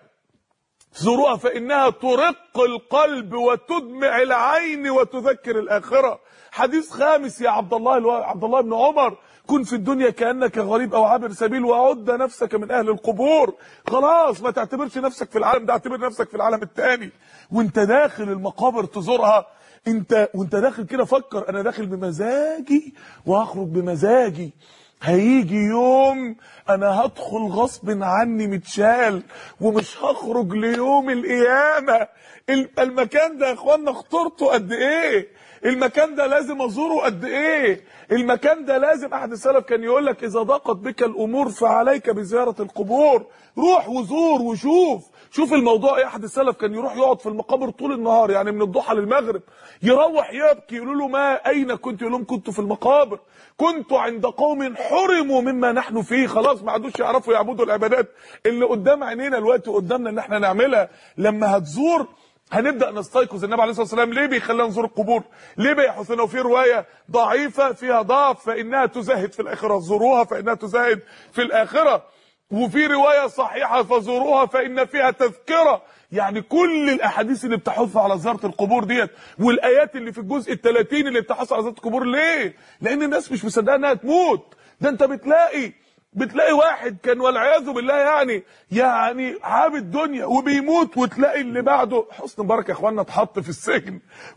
زوروها فانها ترق القلب وتدمع العين وتذكر الاخره حديث خامس يا عبد الله الو... عبد الله بن عمر كن في الدنيا كانك غريب او عابر سبيل وعد نفسك من اهل القبور خلاص ما تعتبرش نفسك في العالم ده اعتبر نفسك في العالم الثاني وانت داخل المقابر تزورها انت وانت داخل كده فكر انا داخل بمزاجي وهخرج بمزاجي هيجي يوم انا هدخل غصب عني متشال ومش هخرج ليوم القيامه ال- المكان ده يا اخوانا خطورته قد ايه المكان ده لازم ازوره قد ايه المكان ده لازم احد السلف كان يقول لك اذا ضاقت بك الامور فعليك بزياره القبور روح وزور وشوف شوف الموضوع ايه احد السلف كان يروح يقعد في المقابر طول النهار يعني من الضحى للمغرب يروح يبكي يقولوا له ما اين كنت يقول لهم كنت في المقابر كنت عند قوم حرموا مما نحن فيه خلاص ما عادوش يعرفوا يعبدوا العبادات اللي قدام عينينا الوقت قدامنا ان احنا نعملها لما هتزور هنبدا نستيقظ النبي عليه الصلاه والسلام ليه بيخلينا نزور القبور ليه بيحثنا وفي روايه ضعيفه فيها ضعف فانها تزهد في الاخره زوروها فانها تزهد في الاخره وفي روايه صحيحه فزوروها فان فيها تذكره يعني كل الاحاديث اللي بتحث على زياره القبور ديت والايات اللي في الجزء ال30 اللي بتحث على زياره القبور ليه لان الناس مش مصدقه انها تموت ده انت بتلاقي بتلاقي واحد كان والعياذ بالله يعني يعني عابد دنيا وبيموت وتلاقي اللي بعده حسن مبارك يا اخوانا اتحط في السجن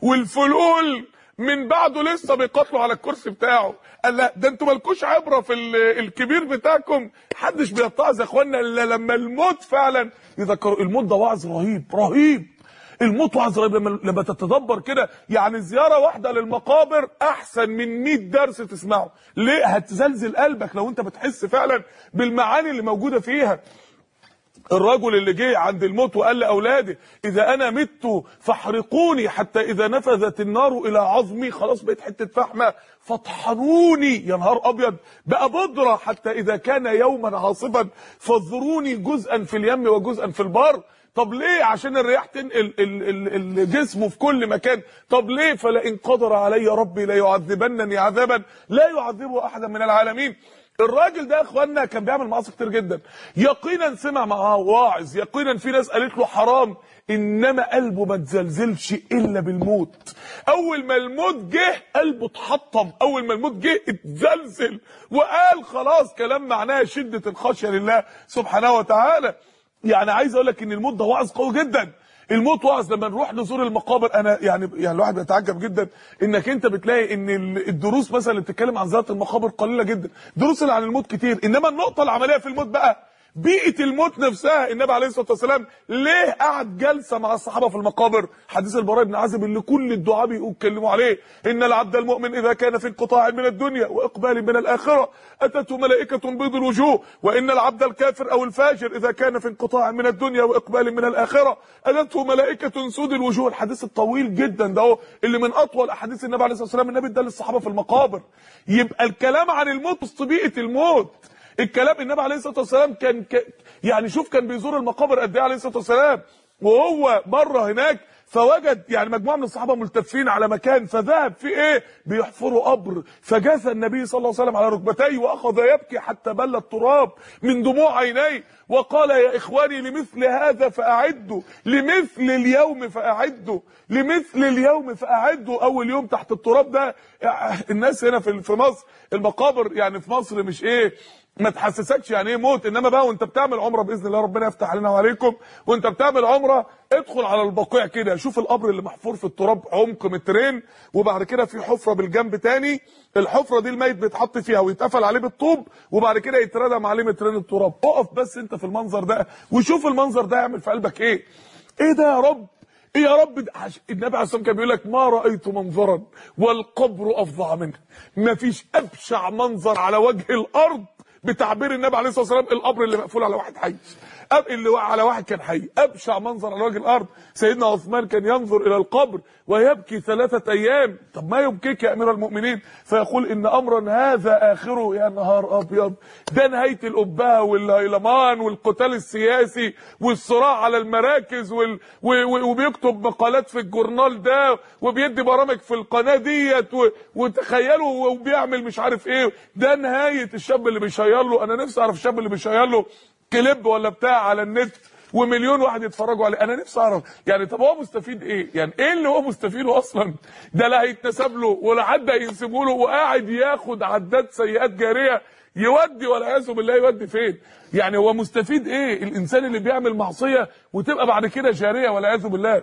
والفلول من بعده لسه بيقاتلوا على الكرسي بتاعه قال لا ده انتوا مالكوش عبره في ال- الكبير بتاعكم محدش بيتعظ يا اخوانا الا لما الموت فعلا يذكروا الموت ده وعظ رهيب رهيب الموت وعظ رهيب لما لما تتدبر كده يعني زياره واحده للمقابر احسن من 100 درس تسمعه ليه هتزلزل قلبك لو انت بتحس فعلا بالمعاني اللي موجوده فيها الرجل اللي جه عند الموت وقال لاولاده اذا انا مت فاحرقوني حتى اذا نفذت النار الى عظمي خلاص بقيت حته فحمه فاطحنوني يا نهار ابيض بقى بودره حتى اذا كان يوما عاصفا فاذروني جزءا في اليم وجزءا في البر طب ليه عشان الرياح تنقل ال- ال- الجسم في كل مكان طب ليه فلئن قدر علي ربي ليعذبنني عذابا لا يعذبه احدا من العالمين الراجل ده يا اخوانا كان بيعمل معاصي كتير جدا يقينا سمع معاه واعظ يقينا في ناس قالت له حرام انما قلبه ما تزلزلش الا بالموت اول ما الموت جه قلبه اتحطم اول ما الموت جه اتزلزل وقال خلاص كلام معناه شده الخشيه لله سبحانه وتعالى يعني عايز اقول لك ان الموت ده وعظ قوي جدا الموت وعظ لما نروح نزور المقابر انا يعني يعني الواحد بيتعجب جدا انك انت بتلاقي ان ال- الدروس مثلا اللي بتتكلم عن زياره المقابر قليله جدا دروس اللي عن الموت كتير انما النقطه العمليه في الموت بقى بيئه الموت نفسها النبي عليه الصلاه والسلام ليه قعد جلسه مع الصحابه في المقابر حديث البراء بن عازب اللي كل الدعاء بيتكلموا عليه ان العبد المؤمن اذا كان في انقطاع من الدنيا واقبال من الاخره اتته ملائكه بيض الوجوه وان العبد الكافر او الفاجر اذا كان في انقطاع من الدنيا واقبال من الاخره اتته ملائكه سود الوجوه الحديث الطويل جدا ده هو اللي من اطول احاديث النبي عليه الصلاه والسلام النبي ادى للصحابه في المقابر يبقى الكلام عن الموت وسط بيئه الموت الكلام النبي عليه الصلاه والسلام كان ك... يعني شوف كان بيزور المقابر قد ايه عليه الصلاه والسلام وهو مره هناك فوجد يعني مجموعه من الصحابه ملتفين على مكان فذهب في ايه بيحفروا قبر فجاث النبي صلى الله عليه وسلم على ركبتيه واخذ يبكي حتى بل التراب من دموع عينيه وقال يا اخواني لمثل هذا فاعدوا لمثل اليوم فاعدوا لمثل اليوم فاعدوا اول يوم تحت التراب ده الناس هنا في في مصر المقابر يعني في مصر مش ايه ما تحسسكش يعني ايه موت انما بقى وانت بتعمل عمره باذن الله ربنا يفتح علينا وعليكم وانت بتعمل عمره ادخل على البقيع كده شوف القبر اللي محفور في التراب عمق مترين وبعد كده في حفره بالجنب تاني الحفره دي الميت بيتحط فيها ويتقفل عليه بالطوب وبعد كده يتردم عليه مترين التراب اقف بس انت في المنظر ده وشوف المنظر ده يعمل في قلبك ايه ايه ده يا رب ايه يا رب ده عش- النبي عليه الصلاه والسلام كان بيقول لك ما رايت منظرا والقبر افظع منه ما فيش ابشع منظر على وجه الارض بتعبير النبي عليه الصلاه والسلام القبر اللي مقفول على واحد حي أب اللي وقع على واحد كان حي ابشع منظر على وجه الارض سيدنا عثمان كان ينظر الى القبر ويبكي ثلاثه ايام طب ما يبكيك يا امير المؤمنين فيقول ان امرا هذا اخره يا نهار ابيض ده نهايه الابهه والهيلمان والقتال السياسي والصراع على المراكز وال... و... و... وبيكتب مقالات في الجورنال ده وبيدي برامج في القناه ديت و... وتخيلوا وبيعمل مش عارف ايه ده نهايه الشاب اللي بيشير له انا نفسي اعرف الشاب اللي بيشير له كليب ولا بتاع على النت ومليون واحد يتفرجوا عليه انا نفسي اعرف يعني طب هو مستفيد ايه يعني ايه اللي هو مستفيده اصلا ده لا هيتنسب له ولا حد هينسبه له وقاعد ياخد عداد سيئات جاريه يودي والعياذ بالله يودي فين يعني هو مستفيد ايه الانسان اللي بيعمل معصيه وتبقى بعد كده جاريه والعياذ بالله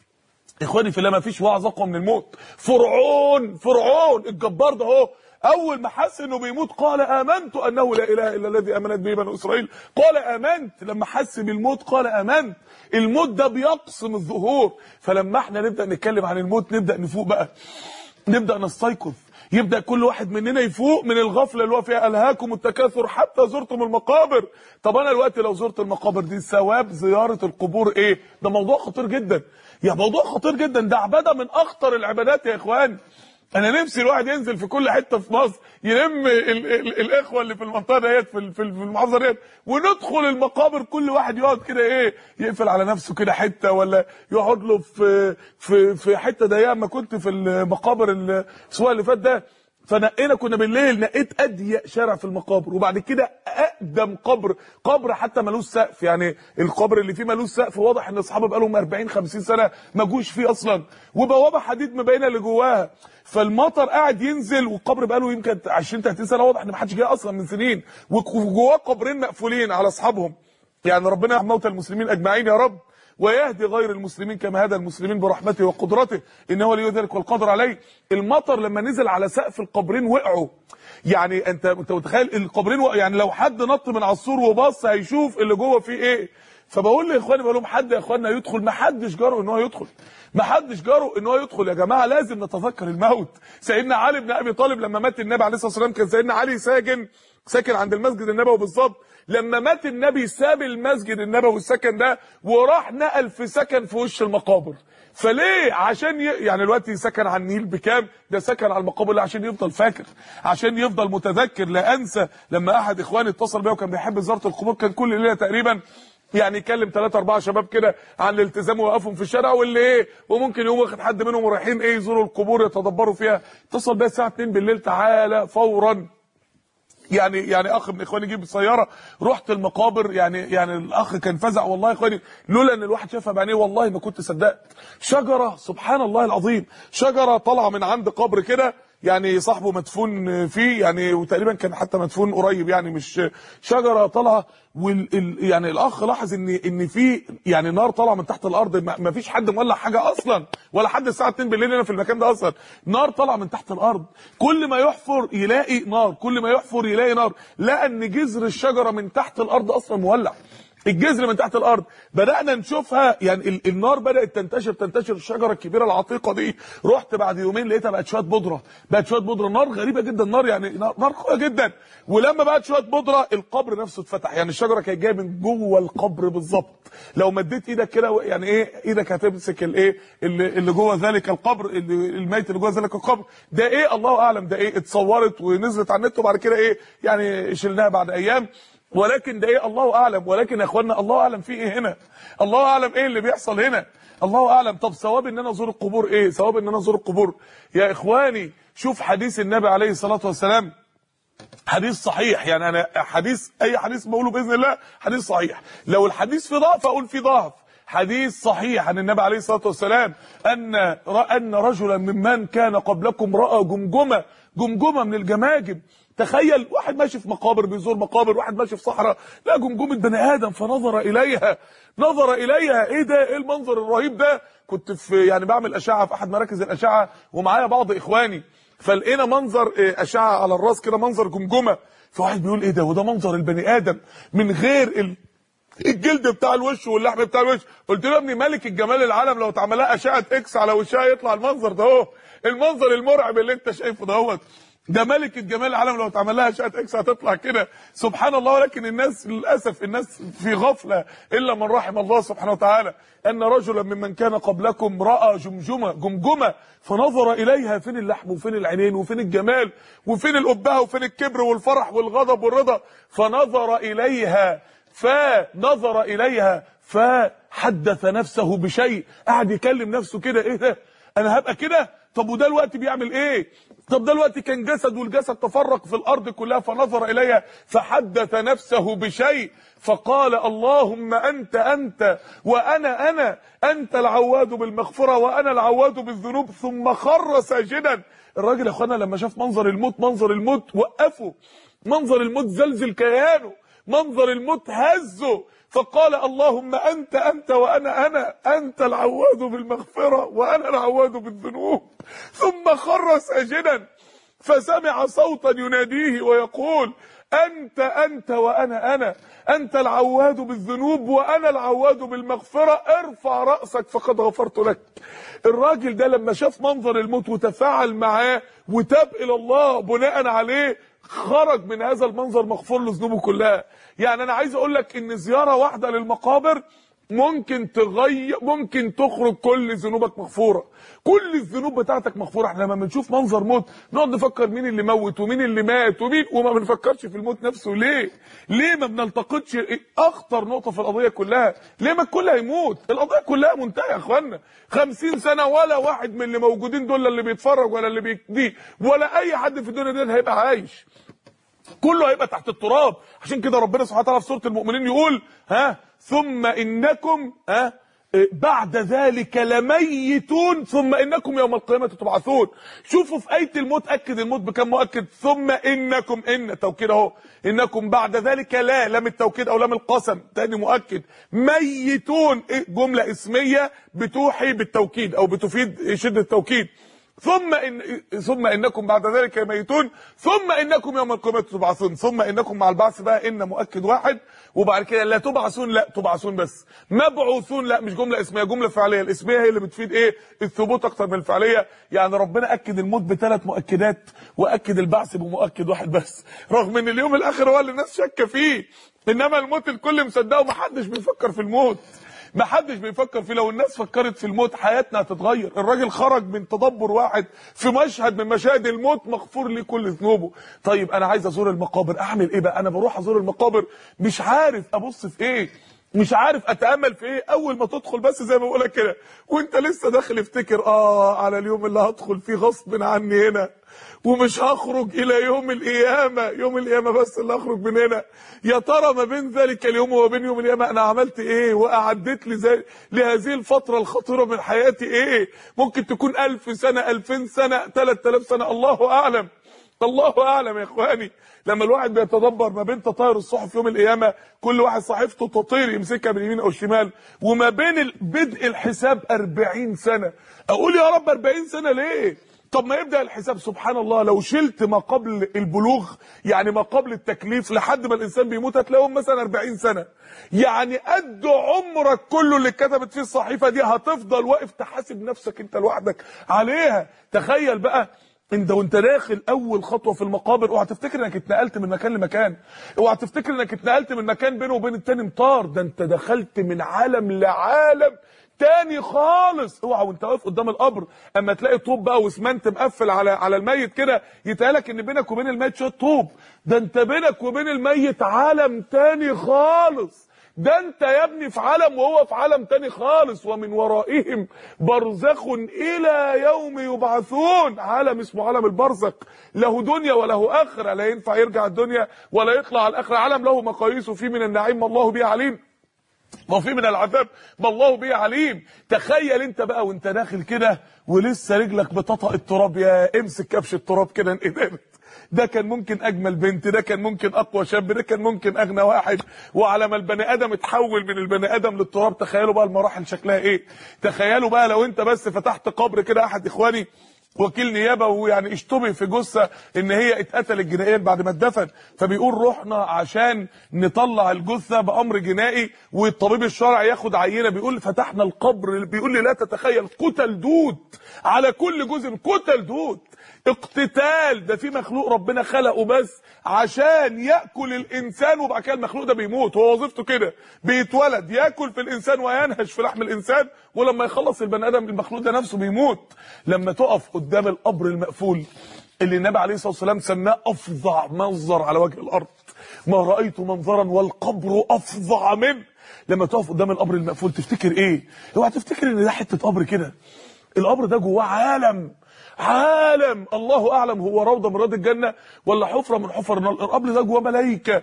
اخواني في الله ما فيش وعظ اقوى من الموت فرعون فرعون الجبار ده اهو اول ما حس انه بيموت قال امنت انه لا اله الا الذي امنت به بنو اسرائيل قال امنت لما حس بالموت قال امنت الموت ده بيقسم الظهور فلما احنا نبدا نتكلم عن الموت نبدا نفوق بقى نبدا نستيقظ يبدا كل واحد مننا يفوق من الغفله اللي هو فيها الهاكم التكاثر حتى زرتم المقابر طب انا دلوقتي لو زرت المقابر دي ثواب زياره القبور ايه ده موضوع خطير جدا يا موضوع خطير جدا ده عباده من اخطر العبادات يا اخوان انا نفسي الواحد ينزل في كل حته في مصر يلم ال ال الاخوه اللي في المنطقه ديت في ال- في ال- في المحافظه ديت وندخل المقابر كل واحد يقعد كده ايه يقفل على نفسه كده حته ولا يقعد له في في في حته ضيقه ما كنت في المقابر الاسبوع اللي فات ده فنقينا كنا بالليل نقيت اضيق شارع في المقابر وبعد كده اقدم قبر قبر حتى ملوش سقف يعني القبر اللي فيه ملوش سقف واضح ان اصحابه بقالهم 40 50 سنه ما جوش فيه اصلا وبوابه حديد مبينه اللي جواها فالمطر قاعد ينزل والقبر بقاله يمكن 20 30 سنه واضح ان ما حدش جه اصلا من سنين وجواه قبرين مقفولين على اصحابهم يعني ربنا يرحم موتى المسلمين اجمعين يا رب ويهدي غير المسلمين كما هدى المسلمين برحمته وقدرته انه ولي ذلك والقدر عليه المطر لما نزل على سقف القبرين وقعوا يعني انت انت متخيل القبرين وقعوا يعني لو حد نط من على السور وبص هيشوف اللي جوه فيه ايه فبقول لاخواني بقول لهم حد يا اخواننا يدخل ما حدش جاره ان هو يدخل ما حدش جاره ان هو يدخل يا جماعه لازم نتذكر الموت سيدنا علي بن ابي طالب لما مات النبي عليه الصلاه والسلام كان سيدنا علي ساكن ساكن عند المسجد النبوي بالظبط لما مات النبي ساب المسجد النبوي السكن ده وراح نقل في سكن في وش المقابر فليه عشان ي... يعني دلوقتي سكن على النيل بكام ده سكن على المقابر ليه؟ عشان يفضل فاكر عشان يفضل متذكر لا انسى لما احد اخواني اتصل بيا وكان بيحب زياره القبور كان كل ليله تقريبا يعني يكلم ثلاثة أربعة شباب كده عن الالتزام ويوقفهم في الشارع واللي إيه وممكن يقوم واخد حد منهم ورايحين إيه يزوروا القبور يتدبروا فيها اتصل بيا الساعة 2 بالليل تعالى فورا يعني يعني اخ من اخواني جيب سياره رحت المقابر يعني يعني الاخ كان فزع والله يا اخواني لولا ان الواحد شافها بعينيه والله ما كنت صدقت شجره سبحان الله العظيم شجره طالعه من عند قبر كده يعني صاحبه مدفون فيه يعني وتقريبا كان حتى مدفون قريب يعني مش شجره طالعه وال ال- يعني الاخ لاحظ ان ان في يعني نار طالعه من تحت الارض ما ما فيش حد مولع حاجه اصلا ولا حد الساعه 2 بالليل هنا في المكان ده اصلا نار طالعه من تحت الارض كل ما يحفر يلاقي نار كل ما يحفر يلاقي نار لقى ان جذر الشجره من تحت الارض اصلا مولع الجذر من تحت الارض بدانا نشوفها يعني ال- النار بدات تنتشر تنتشر الشجره الكبيره العتيقه دي رحت بعد يومين لقيتها بقت شويه بودره بقت شويه بودره نار غريبه جدا نار يعني نار نار قويه جدا ولما بقت شويه بودره القبر نفسه اتفتح يعني الشجره كانت جايه من جوه القبر بالظبط لو مديت ايدك كده يعني ايه ايدك هتمسك الايه اللي, اللي جوه ذلك القبر اللي الميت اللي جوه ذلك القبر ده ايه الله اعلم ده ايه اتصورت ونزلت على النت وبعد كده ايه يعني شلناها بعد ايام ولكن ده ايه الله اعلم ولكن يا اخوانا الله اعلم في ايه هنا الله اعلم ايه اللي بيحصل هنا الله اعلم طب ثواب ان انا ازور القبور ايه ثواب ان انا ازور القبور يا اخواني شوف حديث النبي عليه الصلاه والسلام حديث صحيح يعني انا حديث اي حديث بقوله باذن الله حديث صحيح لو الحديث فيه ضعف اقول فيه ضعف حديث صحيح عن النبي عليه الصلاه والسلام ان ان رجلا ممن كان قبلكم راى جمجمه جمجمه من الجماجم تخيل واحد ماشي في مقابر بيزور مقابر واحد ماشي في صحراء لا جمجمه بني ادم فنظر اليها نظر اليها ايه ده ايه المنظر الرهيب ده كنت في يعني بعمل اشعه في احد مراكز الاشعه ومعايا بعض اخواني فلقينا منظر إيه، اشعه على الراس كده منظر جمجمه فواحد بيقول ايه ده وده منظر البني ادم من غير ال... الجلد بتاع الوش واللحم بتاع الوش قلت له يا ابني ملك الجمال العالم لو اتعمل لها اشعه اكس على وشها يطلع المنظر ده اهو المنظر المرعب اللي انت شايفه دهوت ده ملك الجمال العالم لو اتعمل لها اشعه اكس هتطلع كده سبحان الله ولكن الناس للاسف الناس في غفله الا من رحم الله سبحانه وتعالى ان رجلا ممن كان قبلكم راى جمجمه جمجمه فنظر اليها فين اللحم وفين العينين وفين الجمال وفين الابهه وفين الكبر والفرح والغضب والرضا فنظر اليها فنظر اليها فحدث نفسه بشيء قعد يكلم نفسه كده ايه ده انا هبقى كده طب وده الوقت بيعمل ايه طب ده الوقت كان جسد والجسد تفرق في الارض كلها فنظر اليها فحدث نفسه بشيء فقال اللهم انت انت وانا انا انت العواد بالمغفره وانا العواد بالذنوب ثم خر ساجدا الراجل يا اخوانا لما شاف منظر الموت منظر الموت وقفه منظر الموت زلزل كيانه منظر الموت هزه فقال اللهم انت انت وانا انا انت العواد بالمغفره وانا العواد بالذنوب ثم خر ساجدا فسمع صوتا يناديه ويقول انت انت وانا انا انت العواد بالذنوب وانا العواد بالمغفره ارفع راسك فقد غفرت لك الراجل ده لما شاف منظر الموت وتفاعل معاه وتاب الى الله بناء عليه خرج من هذا المنظر مغفور له ذنوبه كلها يعني انا عايز اقول لك ان زياره واحده للمقابر ممكن تغير ممكن تخرج كل ذنوبك مغفوره كل الذنوب بتاعتك مغفوره احنا لما بنشوف منظر موت نقعد نفكر مين اللي موت ومين اللي مات ومين وما بنفكرش في الموت نفسه ليه ليه ما بنلتقطش اخطر نقطه في القضيه كلها ليه ما الكل هيموت القضيه كلها منتهيه يا اخوانا 50 سنه ولا واحد من اللي موجودين دول اللي بيتفرج ولا اللي بيدي ولا اي حد في الدنيا دي هيبقى عايش كله هيبقى تحت التراب عشان كده ربنا سبحانه وتعالى في سوره المؤمنين يقول ها ثم انكم ها بعد ذلك لميتون ثم انكم يوم القيامه تبعثون شوفوا في ايه الموت اكد الموت بكم مؤكد ثم انكم ان توكيد اهو انكم بعد ذلك لا لام التوكيد او لام القسم تاني مؤكد ميتون إيه؟ جمله اسميه بتوحي بالتوكيد او بتفيد شده التوكيد ثم إن ثم انكم بعد ذلك ميتون ثم انكم يوم القيامه تبعثون ثم انكم مع البعث بقى ان مؤكد واحد وبعد كده لا تبعثون لا تبعثون بس مبعوثون لا مش جمله اسميه جمله فعليه الاسميه هي اللي بتفيد ايه الثبوت اكتر من الفعليه يعني ربنا اكد الموت بثلاث مؤكدات واكد البعث بمؤكد واحد بس رغم ان اليوم الاخر هو اللي الناس شاكه فيه انما الموت الكل مصدقه ومحدش بيفكر في الموت ما حدش بيفكر فيه لو الناس فكرت في الموت حياتنا هتتغير الراجل خرج من تدبر واحد في مشهد من مشاهد الموت مغفور لي كل ذنوبه طيب انا عايز ازور المقابر اعمل ايه بقى انا بروح ازور المقابر مش عارف ابص في ايه مش عارف اتامل في ايه اول ما تدخل بس زي ما بقولك كده وانت لسه داخل افتكر اه على اليوم اللي هدخل فيه غصب عني هنا ومش هخرج الى يوم القيامه يوم القيامه بس اللي هخرج من هنا يا ترى ما بين ذلك اليوم وما بين يوم القيامه انا عملت ايه واعديت لي زي لهذه الفتره الخطيره من حياتي ايه ممكن تكون ألف سنه ألفين سنه 3000 سنه الله اعلم الله اعلم يا اخواني لما الواحد بيتدبر ما بين تطاير الصحف يوم القيامه كل واحد صحيفته تطير يمسكها من اليمين او الشمال وما بين بدء الحساب 40 سنه اقول يا رب 40 سنه ليه طب ما يبدا الحساب سبحان الله لو شلت ما قبل البلوغ يعني ما قبل التكليف لحد ما الانسان بيموت هتلاقيهم مثلا 40 سنه يعني قد عمرك كله اللي اتكتبت فيه الصحيفه دي هتفضل واقف تحاسب نفسك انت لوحدك عليها تخيل بقى انت وانت داخل اول خطوه في المقابر اوعى تفتكر انك اتنقلت من مكان لمكان اوعى تفتكر انك اتنقلت من مكان بينه وبين التاني مطار ده انت دخلت من عالم لعالم تاني خالص اوعى وانت واقف قدام القبر اما تلاقي طوب بقى واسمنت مقفل على على الميت كده يتقالك ان بينك وبين الميت شويه طوب ده انت بينك وبين الميت عالم تاني خالص ده انت يا ابني في عالم وهو في عالم تاني خالص ومن ورائهم برزخ الى يوم يبعثون عالم اسمه عالم البرزخ له دنيا وله اخره لا ينفع يرجع الدنيا ولا يطلع على الاخره عالم له مقاييس فيه من النعيم ما الله به عليم وفي من العذاب ما الله به عليم تخيل انت بقى وانت داخل كده ولسه رجلك بتطأ التراب يا امسك كبش التراب كده انقدامت ده كان ممكن اجمل بنت ده كان ممكن اقوى شاب ده كان ممكن اغنى واحد وعلى ما البني ادم اتحول من البني ادم للتراب تخيلوا بقى المراحل شكلها ايه تخيلوا بقى لو انت بس فتحت قبر كده احد اخواني وكيل نيابه ويعني اشتبه في جثه ان هي اتقتلت جنائيا بعد ما اتدفن فبيقول رحنا عشان نطلع الجثه بامر جنائي والطبيب الشرعي ياخد عينه بيقول فتحنا القبر بيقول لي لا تتخيل كتل دود على كل جزء كتل دود اقتتال ده في مخلوق ربنا خلقه بس عشان ياكل الانسان وبعد كده المخلوق ده بيموت هو وظيفته كده بيتولد ياكل في الانسان وينهش في لحم الانسان ولما يخلص البني ادم المخلوق ده نفسه بيموت لما تقف قدام القبر المقفول اللي النبي عليه الصلاه والسلام سماه افظع منظر على وجه الارض ما رايت منظرا والقبر افظع منه لما تقف قدام القبر المقفول تفتكر ايه اوعى تفتكر ان ده حته قبر كده القبر ده جواه عالم عالم الله اعلم هو روضه من رياض الجنه ولا حفره من حفر النار القبر ده جواه ملائكه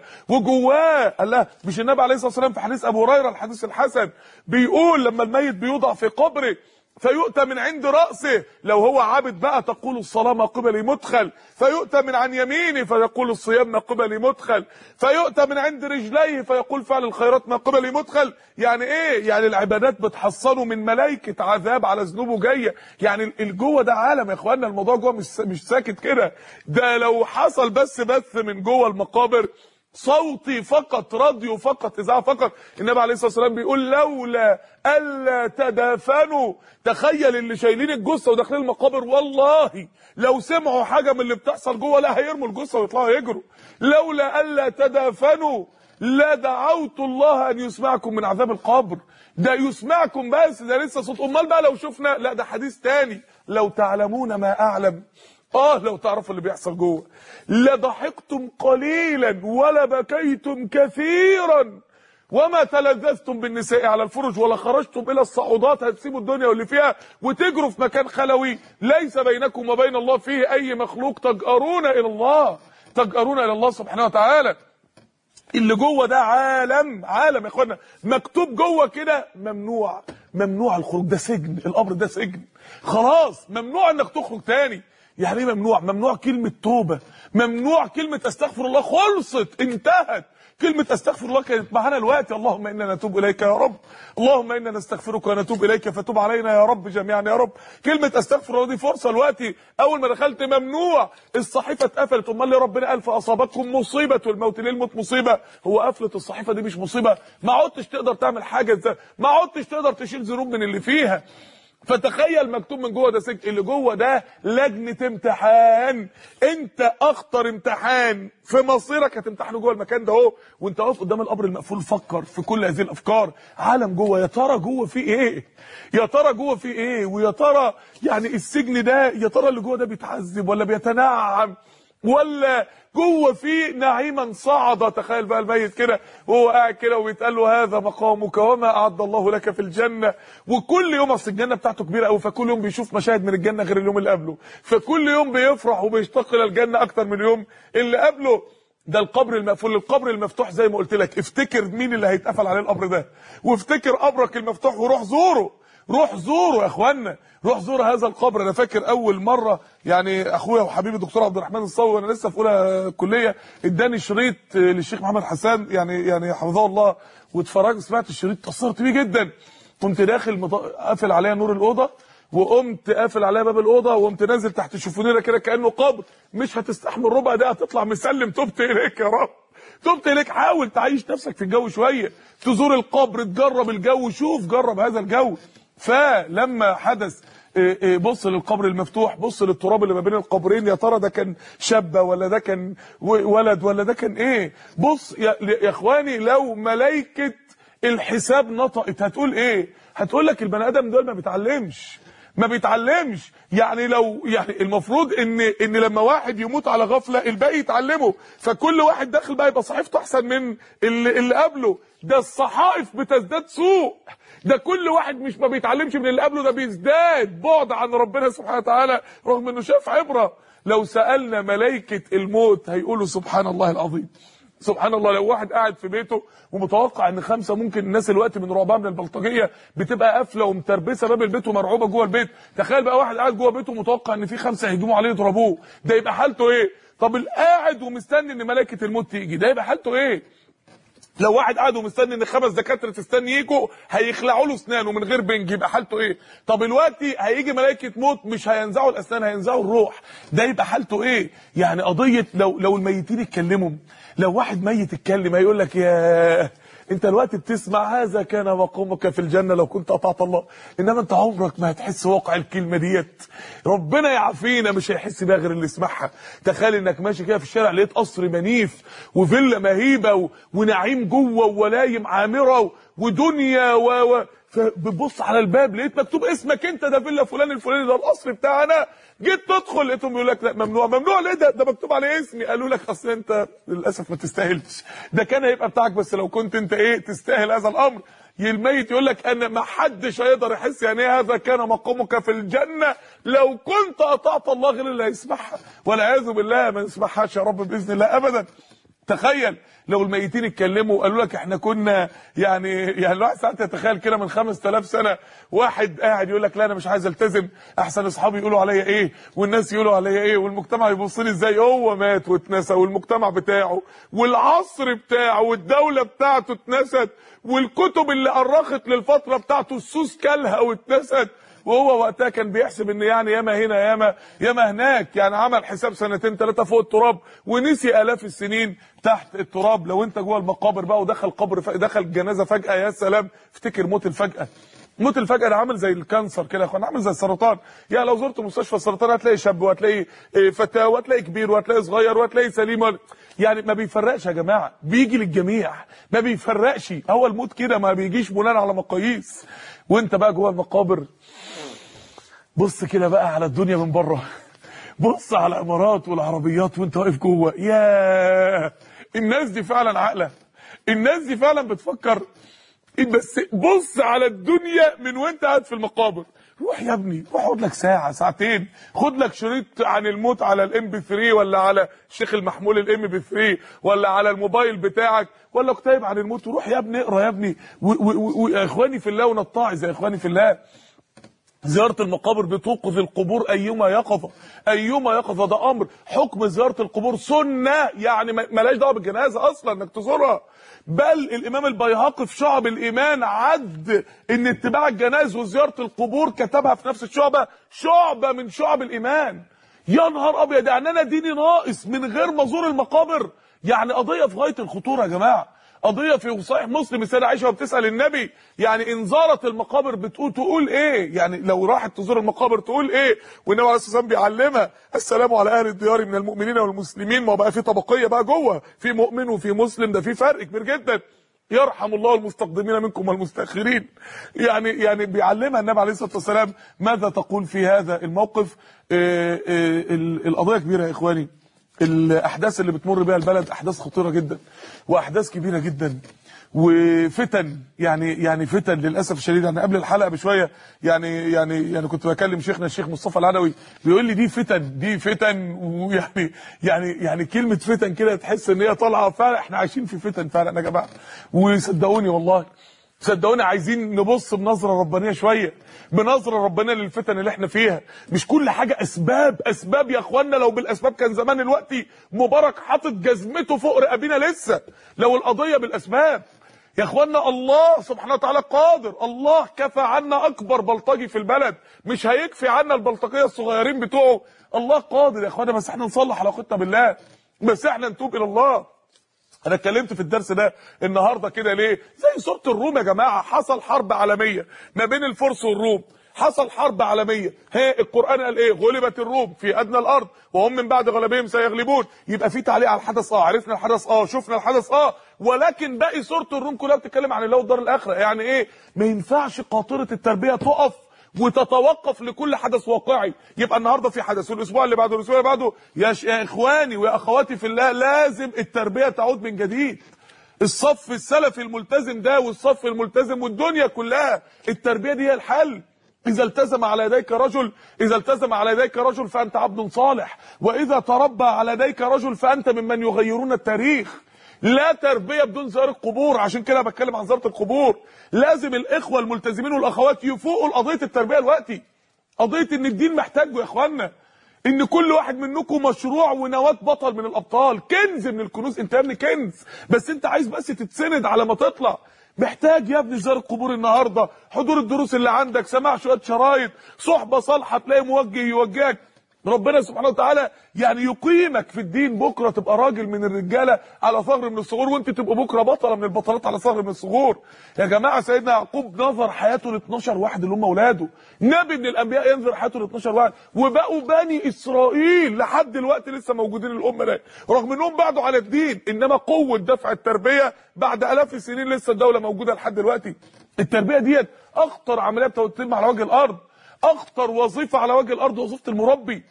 وجواه الله مش النبي عليه الصلاه والسلام في حديث ابو هريره الحديث الحسن بيقول لما الميت بيوضع في قبره فيؤتى من عند رأسه لو هو عابد بقى تقول الصلاة ما قبلي مدخل فيؤتى من عن يمينه فيقول الصيام ما قبلي مدخل فيؤتى من عند رجليه فيقول فعل الخيرات ما قبلي مدخل يعني ايه يعني العبادات بتحصنه من ملائكة عذاب على ذنوبه جاية يعني الجوه ده عالم يا اخوانا الموضوع جوه مش مش ساكت كده ده لو حصل بس بث من جوه المقابر صوتي فقط راديو فقط اذاعه فقط النبي عليه الصلاه والسلام بيقول لولا الا تدافنوا تخيل اللي شايلين الجثه وداخلين المقابر والله لو سمعوا حاجه من اللي بتحصل جوه لا هيرموا الجثه ويطلعوا يجروا لولا الا تدافنوا لدعوت الله ان يسمعكم من عذاب القبر ده يسمعكم بس ده لسه صوت امال بقى لو شفنا لا ده حديث تاني لو تعلمون ما اعلم اه لو تعرفوا اللي بيحصل جوه لضحكتم قليلا ولا بكيتم كثيرا وما تلذذتم بالنساء على الفرج ولا خرجتم الى الصعودات هتسيبوا الدنيا واللي فيها وتجروا في مكان خلوي ليس بينكم وبين الله فيه اي مخلوق تجأرون الى الله تجأرون الى الله سبحانه وتعالى اللي جوه ده عالم عالم يا اخوانا مكتوب جوه كده ممنوع ممنوع الخروج ده سجن القبر ده سجن خلاص ممنوع انك تخرج تاني يعني ايه ممنوع ممنوع كلمه توبه ممنوع كلمه استغفر الله خلصت انتهت كلمة استغفر الله كانت معانا الوقت اللهم انا نتوب اليك يا رب اللهم انا نستغفرك ونتوب اليك فتوب علينا يا رب جميعا يا رب كلمة استغفر الله دي فرصة دلوقتي اول ما دخلت ممنوع الصحيفة اتقفلت امال ليه ربنا قال فاصابتكم مصيبة الموت ليه الموت مصيبة هو قفلت الصحيفة دي مش مصيبة ما عدتش تقدر تعمل حاجة ازاي ما عدتش تقدر تشيل ذنوب من اللي فيها فتخيل مكتوب من جوه ده سجن اللي جوه ده لجنه امتحان انت اخطر امتحان في مصيرك هتمتحنه جوه المكان ده اهو وانت واقف قدام القبر المقفول فكر في كل هذه الافكار عالم جوه يا ترى جوه فيه ايه يا ترى جوه فيه ايه ويا ترى يعني السجن ده يا ترى اللي جوه ده بيتعذب ولا بيتنعم ولا جوه فيه نعيما صعد تخيل بقى الميت كده وهو قاعد كده وبيتقال له هذا مقامك وما اعد الله لك في الجنه وكل يوم اصل الجنه بتاعته كبيره قوي فكل يوم بيشوف مشاهد من الجنه غير اليوم اللي قبله فكل يوم بيفرح وبيشتاق الى الجنه اكتر من اليوم اللي قبله ده القبر المقفول القبر المفتوح زي ما قلت لك افتكر مين اللي هيتقفل عليه القبر ده وافتكر قبرك المفتوح وروح زوره روح زوره يا اخوانا روح زور هذا القبر انا فاكر اول مره يعني اخويا وحبيبي الدكتور عبد الرحمن الصاوي وانا لسه في اولى كليه اداني شريط للشيخ محمد حسان يعني يعني حفظه الله واتفرجت سمعت الشريط اتاثرت بيه جدا كنت داخل مط... قافل عليا نور الاوضه وقمت قافل عليها باب الاوضه وقمت نازل تحت شوفونيره كده كانه قبر مش هتستحمل ربع دقيقه تطلع مسلم تبت اليك يا رب تبت اليك حاول تعيش نفسك في الجو شويه تزور القبر تجرب الجو شوف جرب هذا الجو فلما حدث بص للقبر المفتوح بص للتراب اللي ما بين القبرين يا ترى ده كان شابه ولا ده كان ولد ولا ده كان ايه بص يا, يا اخواني لو ملائكه الحساب نطقت هتقول ايه هتقول لك البني ادم دول ما بيتعلمش ما بيتعلمش يعني لو يعني المفروض ان ان لما واحد يموت على غفله الباقي يتعلمه فكل واحد داخل بقى يبقى صحيفته احسن من اللي, اللي قبله ده الصحائف بتزداد سوء ده كل واحد مش ما بيتعلمش من اللي قبله ده بيزداد بعد عن ربنا سبحانه وتعالى رغم انه شاف عبره لو سالنا ملائكه الموت هيقولوا سبحان الله العظيم سبحان الله لو واحد قاعد في بيته ومتوقع ان خمسه ممكن الناس الوقت من رعبها من البلطجيه بتبقى قافله ومتربسه باب البيت ومرعوبه جوه البيت تخيل بقى واحد قاعد جوه بيته متوقع ان في خمسه هيهجموا عليه يضربوه ده يبقى حالته ايه طب القاعد ومستني ان ملائكه الموت تيجي ده يبقى حالته ايه لو واحد قاعد ومستني ان خمس دكاتره تستني يجوا هيخلعوا له اسنانه من غير بنج يبقى حالته ايه طب دلوقتي هيجي ملائكه موت مش هينزعوا الاسنان هينزعوا الروح ده يبقى حالته ايه يعني قضيه لو لو الميتين اتكلموا لو واحد ميت اتكلم هيقول لك يا انت الوقت بتسمع هذا كان مقامك في الجنه لو كنت اطعت الله انما انت عمرك ما هتحس واقع الكلمه ديت ربنا يعافينا مش هيحس بيها غير اللي يسمعها تخيل انك ماشي كده في الشارع لقيت قصر منيف وفيلا مهيبه و... ونعيم جوه وولايم عامره و... ودنيا و, و... فبتبص على الباب لقيت مكتوب اسمك انت ده فيلا فلان الفلاني ده القصر بتاعنا جيت تدخل لقيتهم بيقول لك لا ممنوع ممنوع ليه ده ده مكتوب عليه اسمي قالوا لك اصل انت للاسف ما تستاهلش ده كان هيبقى بتاعك بس لو كنت انت ايه تستاهل هذا الامر الميت يقول لك انا ما حدش هيقدر يحس يعني ايه هذا كان مقامك في الجنه لو كنت اطعت الله غير اللي هيسمعها والعياذ بالله ما نسمعهاش يا رب باذن الله ابدا تخيل لو الميتين اتكلموا وقالوا لك احنا كنا يعني يعني الواحد ساعات يتخيل كده من 5000 سنه واحد قاعد يقول لك لا انا مش عايز التزم احسن اصحابي يقولوا عليا ايه والناس يقولوا عليا ايه والمجتمع يبص لي ازاي هو مات واتنسى والمجتمع بتاعه والعصر بتاعه والدوله بتاعته اتنست والكتب اللي أرخت للفتره بتاعته السوس كلها واتنست وهو وقتها كان بيحسب ان يعني ياما هنا ياما ياما هناك يعني عمل حساب سنتين ثلاثه فوق التراب ونسي الاف السنين تحت التراب لو انت جوه المقابر بقى ودخل قبر ف... دخل جنازه فجاه يا سلام افتكر موت الفجاه موت الفجأة ده عامل زي الكانسر كده يا اخوان عامل زي السرطان يعني لو زرت مستشفى السرطان هتلاقي شاب وهتلاقي فتاة وهتلاقي كبير وهتلاقي صغير وهتلاقي سليم يعني ما بيفرقش يا جماعة بيجي للجميع ما بيفرقش هو الموت كده ما بيجيش بناء على مقاييس وانت بقى جوه المقابر بص كده بقى على الدنيا من بره بص على الامارات والعربيات وانت واقف جوه يا الناس دي فعلا عاقله الناس دي فعلا بتفكر بس بص على الدنيا من وانت قاعد في المقابر روح يا ابني روح اقعد لك ساعه ساعتين خد لك شريط عن الموت على الام بي 3 ولا على الشيخ المحمول الام بي 3 ولا على الموبايل بتاعك ولا كتاب عن الموت وروح يا ابني اقرا يا ابني ويا اخواني في الله ونتعظ يا اخواني في الله زيارة المقابر بتوقظ القبور أيما يقظة أيما يقظة ده أمر حكم زيارة القبور سنة يعني ملاش دعوة بالجنازة أصلا إنك تزورها بل الإمام البيهقي في شعب الإيمان عد إن اتباع الجنائز وزيارة القبور كتبها في نفس الشعبة شعبة من شعب الإيمان يا نهار أبيض يعني أنا ديني ناقص من غير ما أزور المقابر يعني قضية في غاية الخطورة يا جماعة قضيه في صحيح مسلم السيده عائشه وبتسال النبي يعني ان زارت المقابر بتقول تقول ايه يعني لو راحت تزور المقابر تقول ايه والنبي عليه الصلاه والسلام بيعلمها السلام على اهل الديار من المؤمنين والمسلمين ما بقى في طبقيه بقى جوه في مؤمن وفي مسلم ده في فرق كبير جدا يرحم الله المستقدمين منكم والمستاخرين يعني يعني بيعلمها النبي عليه الصلاه والسلام ماذا تقول في هذا الموقف آآ آآ القضيه كبيره يا اخواني الاحداث اللي بتمر بها البلد احداث خطيره جدا واحداث كبيره جدا وفتن يعني يعني فتن للاسف الشديد انا قبل الحلقه بشويه يعني يعني يعني كنت بكلم شيخنا الشيخ مصطفى العدوي بيقول لي دي فتن دي فتن ويعني يعني يعني كلمه فتن كده تحس ان هي طالعه فعلا احنا عايشين في فتن فعلا يا جماعه وصدقوني والله صدقوني عايزين نبص بنظره ربانيه شويه بنظره ربانيه للفتن اللي احنا فيها مش كل حاجه اسباب اسباب يا اخوانا لو بالاسباب كان زمان الوقت مبارك حاطط جزمته فوق رقابينا لسه لو القضيه بالاسباب يا اخوانا الله سبحانه وتعالى قادر الله كفى عنا اكبر بلطجي في البلد مش هيكفي عنا البلطجيه الصغيرين بتوعه الله قادر يا اخوانا بس احنا نصلح علاقتنا بالله بس احنا نتوب الى الله انا اتكلمت في الدرس ده النهارده كده ليه زي سوره الروم يا جماعه حصل حرب عالميه ما بين الفرس والروم حصل حرب عالميه ها القران قال ايه غلبت الروم في ادنى الارض وهم من بعد غلبهم سيغلبون يبقى في تعليق على الحدث اه عرفنا الحدث اه شفنا الحدث اه ولكن باقي سوره الروم كلها بتتكلم عن الله والدار الاخره يعني ايه ما ينفعش قاطره التربيه تقف وتتوقف لكل حدث واقعي يبقى النهارده في حدث والاسبوع اللي بعده والاسبوع اللي بعده يا, ش... يا اخواني ويا اخواتي في الله لازم التربيه تعود من جديد الصف السلفي الملتزم ده والصف الملتزم والدنيا كلها التربيه دي هي الحل إذا التزم على يديك رجل إذا التزم على يديك رجل فأنت عبد صالح وإذا تربى على يديك رجل فأنت ممن يغيرون التاريخ لا تربية بدون زيارة القبور عشان كده بتكلم عن زيارة القبور لازم الإخوة الملتزمين والأخوات يفوقوا لقضية التربية دلوقتي قضية إن الدين محتاجه يا إخوانا ان كل واحد منكم مشروع ونواه بطل من الابطال كنز من الكنوز انت يا ابني كنز بس انت عايز بس تتسند على ما تطلع محتاج يا ابني زيارة قبور النهارده حضور الدروس اللي عندك سماع شويه شرايط صحبه صالحه تلاقي موجه يوجهك ربنا سبحانه وتعالى يعني يقيمك في الدين بكره تبقى راجل من الرجاله على ثغر من الصغور وانت تبقى بكره بطله من البطلات على ثغر من الصغور يا جماعه سيدنا يعقوب نظر حياته ل 12 واحد اللي هم اولاده نبي من الانبياء ينظر حياته ل 12 واحد وبقوا بني اسرائيل لحد دلوقتي لسه موجودين الامه دي رغم انهم بعدوا على الدين انما قوه دفع التربيه بعد الاف السنين لسه الدوله موجوده لحد دلوقتي التربيه ديت اخطر عمليه بتتم على وجه الارض اخطر وظيفه على وجه الارض وظيفه المربي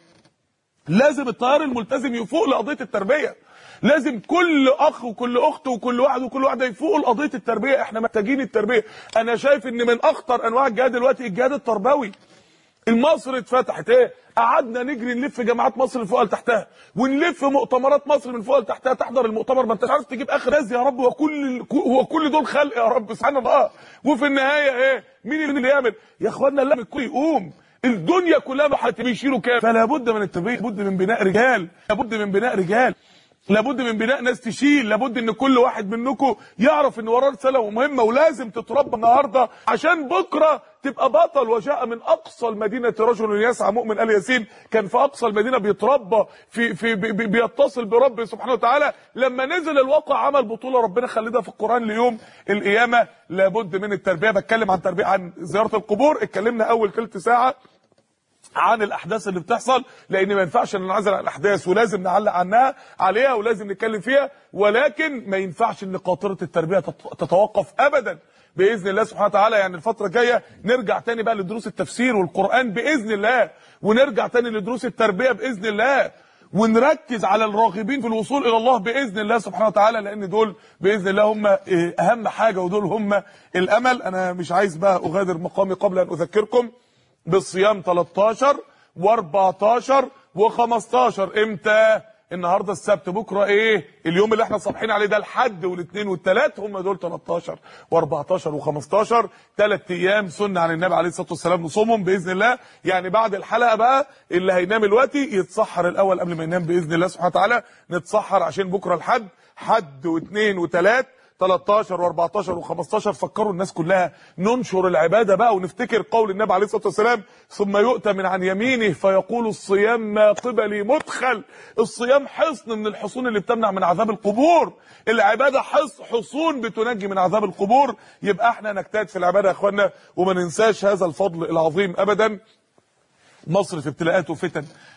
لازم التيار الملتزم يفوق لقضيه التربيه لازم كل اخ وكل اخت وكل واحد وكل واحده يفوقوا لقضيه التربيه احنا محتاجين التربيه انا شايف ان من اخطر انواع الجهاد دلوقتي الجهاد التربوي مصر اتفتحت ايه قعدنا نجري نلف جامعات مصر من فوق لتحتها ونلف مؤتمرات مصر من فوق لتحتها تحضر المؤتمر ما انتش عارف تجيب اخر ناس يا رب وكل هو كل دول خلق يا رب سبحان الله وفي النهايه ايه مين اللي يعمل يا اخوانا لا الكل يقوم الدنيا كلها بيشيلوا كام فلا بد من التربيه لابد من بناء رجال لابد من بناء رجال لابد من بناء ناس تشيل لابد ان كل واحد منكم يعرف ان وراه رساله مهمه ولازم تتربى النهارده عشان بكره تبقى بطل وجاء من اقصى المدينه رجل يسعى مؤمن ال ياسين كان في اقصى المدينه بيتربى في في بي بيتصل برب سبحانه وتعالى لما نزل الواقع عمل بطوله ربنا خلدها في القران ليوم القيامه لابد من التربيه بتكلم عن تربيه عن زياره القبور اتكلمنا اول ثلث ساعه عن الاحداث اللي بتحصل لان ما ينفعش ان نعزل عن الاحداث ولازم نعلق عنها عليها ولازم نتكلم فيها ولكن ما ينفعش ان قاطره التربيه تتوقف ابدا باذن الله سبحانه وتعالى يعني الفتره الجايه نرجع تاني بقى لدروس التفسير والقران باذن الله ونرجع تاني لدروس التربيه باذن الله ونركز على الراغبين في الوصول الى الله باذن الله سبحانه وتعالى لان دول باذن الله هم اهم حاجه ودول هم الامل انا مش عايز بقى اغادر مقامي قبل ان اذكركم بالصيام 13 و14 و15 امتى النهارده السبت بكره ايه اليوم اللي احنا صابحين عليه ده الحد والاثنين والثلاث هم دول 13 و14 و15 ثلاث ايام سنه عن النبي عليه الصلاه والسلام نصومهم باذن الله يعني بعد الحلقه بقى اللي هينام دلوقتي يتسحر الاول قبل ما ينام باذن الله سبحانه وتعالى نتسحر عشان بكره الحد حد واثنين وثلاث 13 و14 و15 فكروا الناس كلها ننشر العباده بقى ونفتكر قول النبي عليه الصلاه والسلام ثم يؤتى من عن يمينه فيقول الصيام ما قبلي مدخل الصيام حصن من الحصون اللي بتمنع من عذاب القبور العباده حصون بتنجي من عذاب القبور يبقى احنا نجتهد في العباده يا اخوانا وما ننساش هذا الفضل العظيم ابدا مصر في ابتلاءات وفتن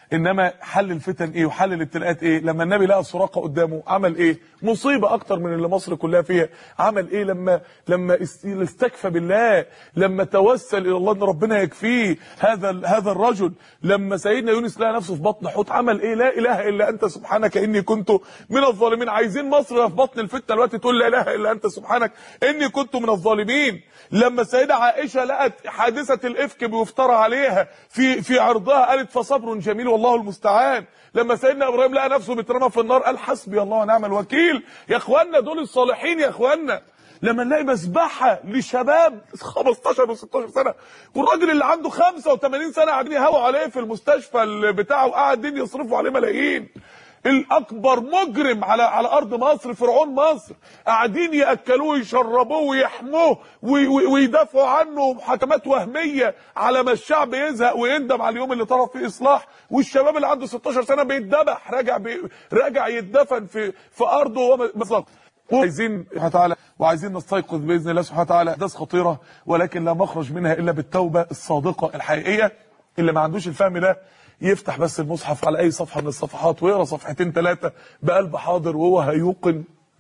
انما حل الفتن ايه وحل الابتلاءات ايه لما النبي لقى سراقه قدامه عمل ايه مصيبه اكتر من اللي مصر كلها فيها عمل ايه لما لما است- استكفى بالله لما توسل الى الله ان ربنا يكفيه هذا ال- هذا الرجل لما سيدنا يونس لقى نفسه في بطن حوت عمل ايه لا اله الا انت سبحانك اني كنت من الظالمين عايزين مصر في بطن الفتنه دلوقتي تقول لا اله الا انت سبحانك اني كنت من الظالمين لما السيده عائشه لقت حادثه الافك بيفترى عليها في في عرضها قالت فصبر جميل والله المستعان لما سيدنا ابراهيم لقى نفسه بيترمى في النار قال حسبي الله ونعم الوكيل يا اخوانا دول الصالحين يا اخوانا لما نلاقي مسبحه لشباب 15 و16 سنه والراجل اللي عنده 85 سنه قاعدين يهووا عليه في المستشفى اللي بتاعه قاعدين يصرفوا عليه ملايين الاكبر مجرم على على ارض مصر فرعون مصر قاعدين ياكلوه ويشربوه ويحموه وي- وي- ويدافعوا عنه محاكمات وهميه على ما الشعب يزهق ويندم على اليوم اللي طرف فيه اصلاح والشباب اللي عنده 16 سنه بيتذبح راجع بي راجع يتدفن في في ارضه وهو بالظبط وعايزين سبحانه وتعالى وعايزين نستيقظ باذن الله سبحانه وتعالى احداث خطيره ولكن لا مخرج منها الا بالتوبه الصادقه الحقيقيه اللي ما عندوش الفهم ده يفتح بس المصحف على اي صفحه من الصفحات ويقرا صفحتين ثلاثه بقلب حاضر وهو هيوقن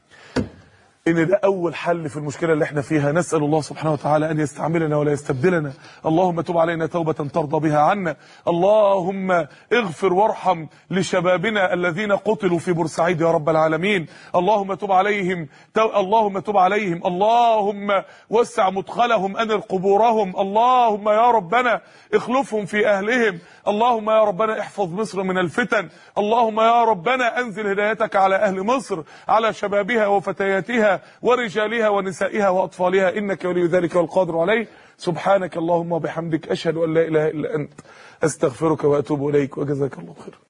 ان ده اول حل في المشكله اللي احنا فيها نسال الله سبحانه وتعالى ان يستعملنا ولا يستبدلنا اللهم تب علينا توبه ترضى بها عنا اللهم اغفر وارحم لشبابنا الذين قتلوا في بورسعيد يا رب العالمين اللهم تب عليهم تو... اللهم تب عليهم اللهم وسع مدخلهم انر قبورهم اللهم يا ربنا اخلفهم في اهلهم اللهم يا ربنا احفظ مصر من الفتن اللهم يا ربنا انزل هدايتك على اهل مصر على شبابها وفتياتها ورجالها ونسائها واطفالها انك ولي ذلك والقادر عليه سبحانك اللهم وبحمدك اشهد ان لا اله الا انت استغفرك واتوب اليك وجزاك الله خيرا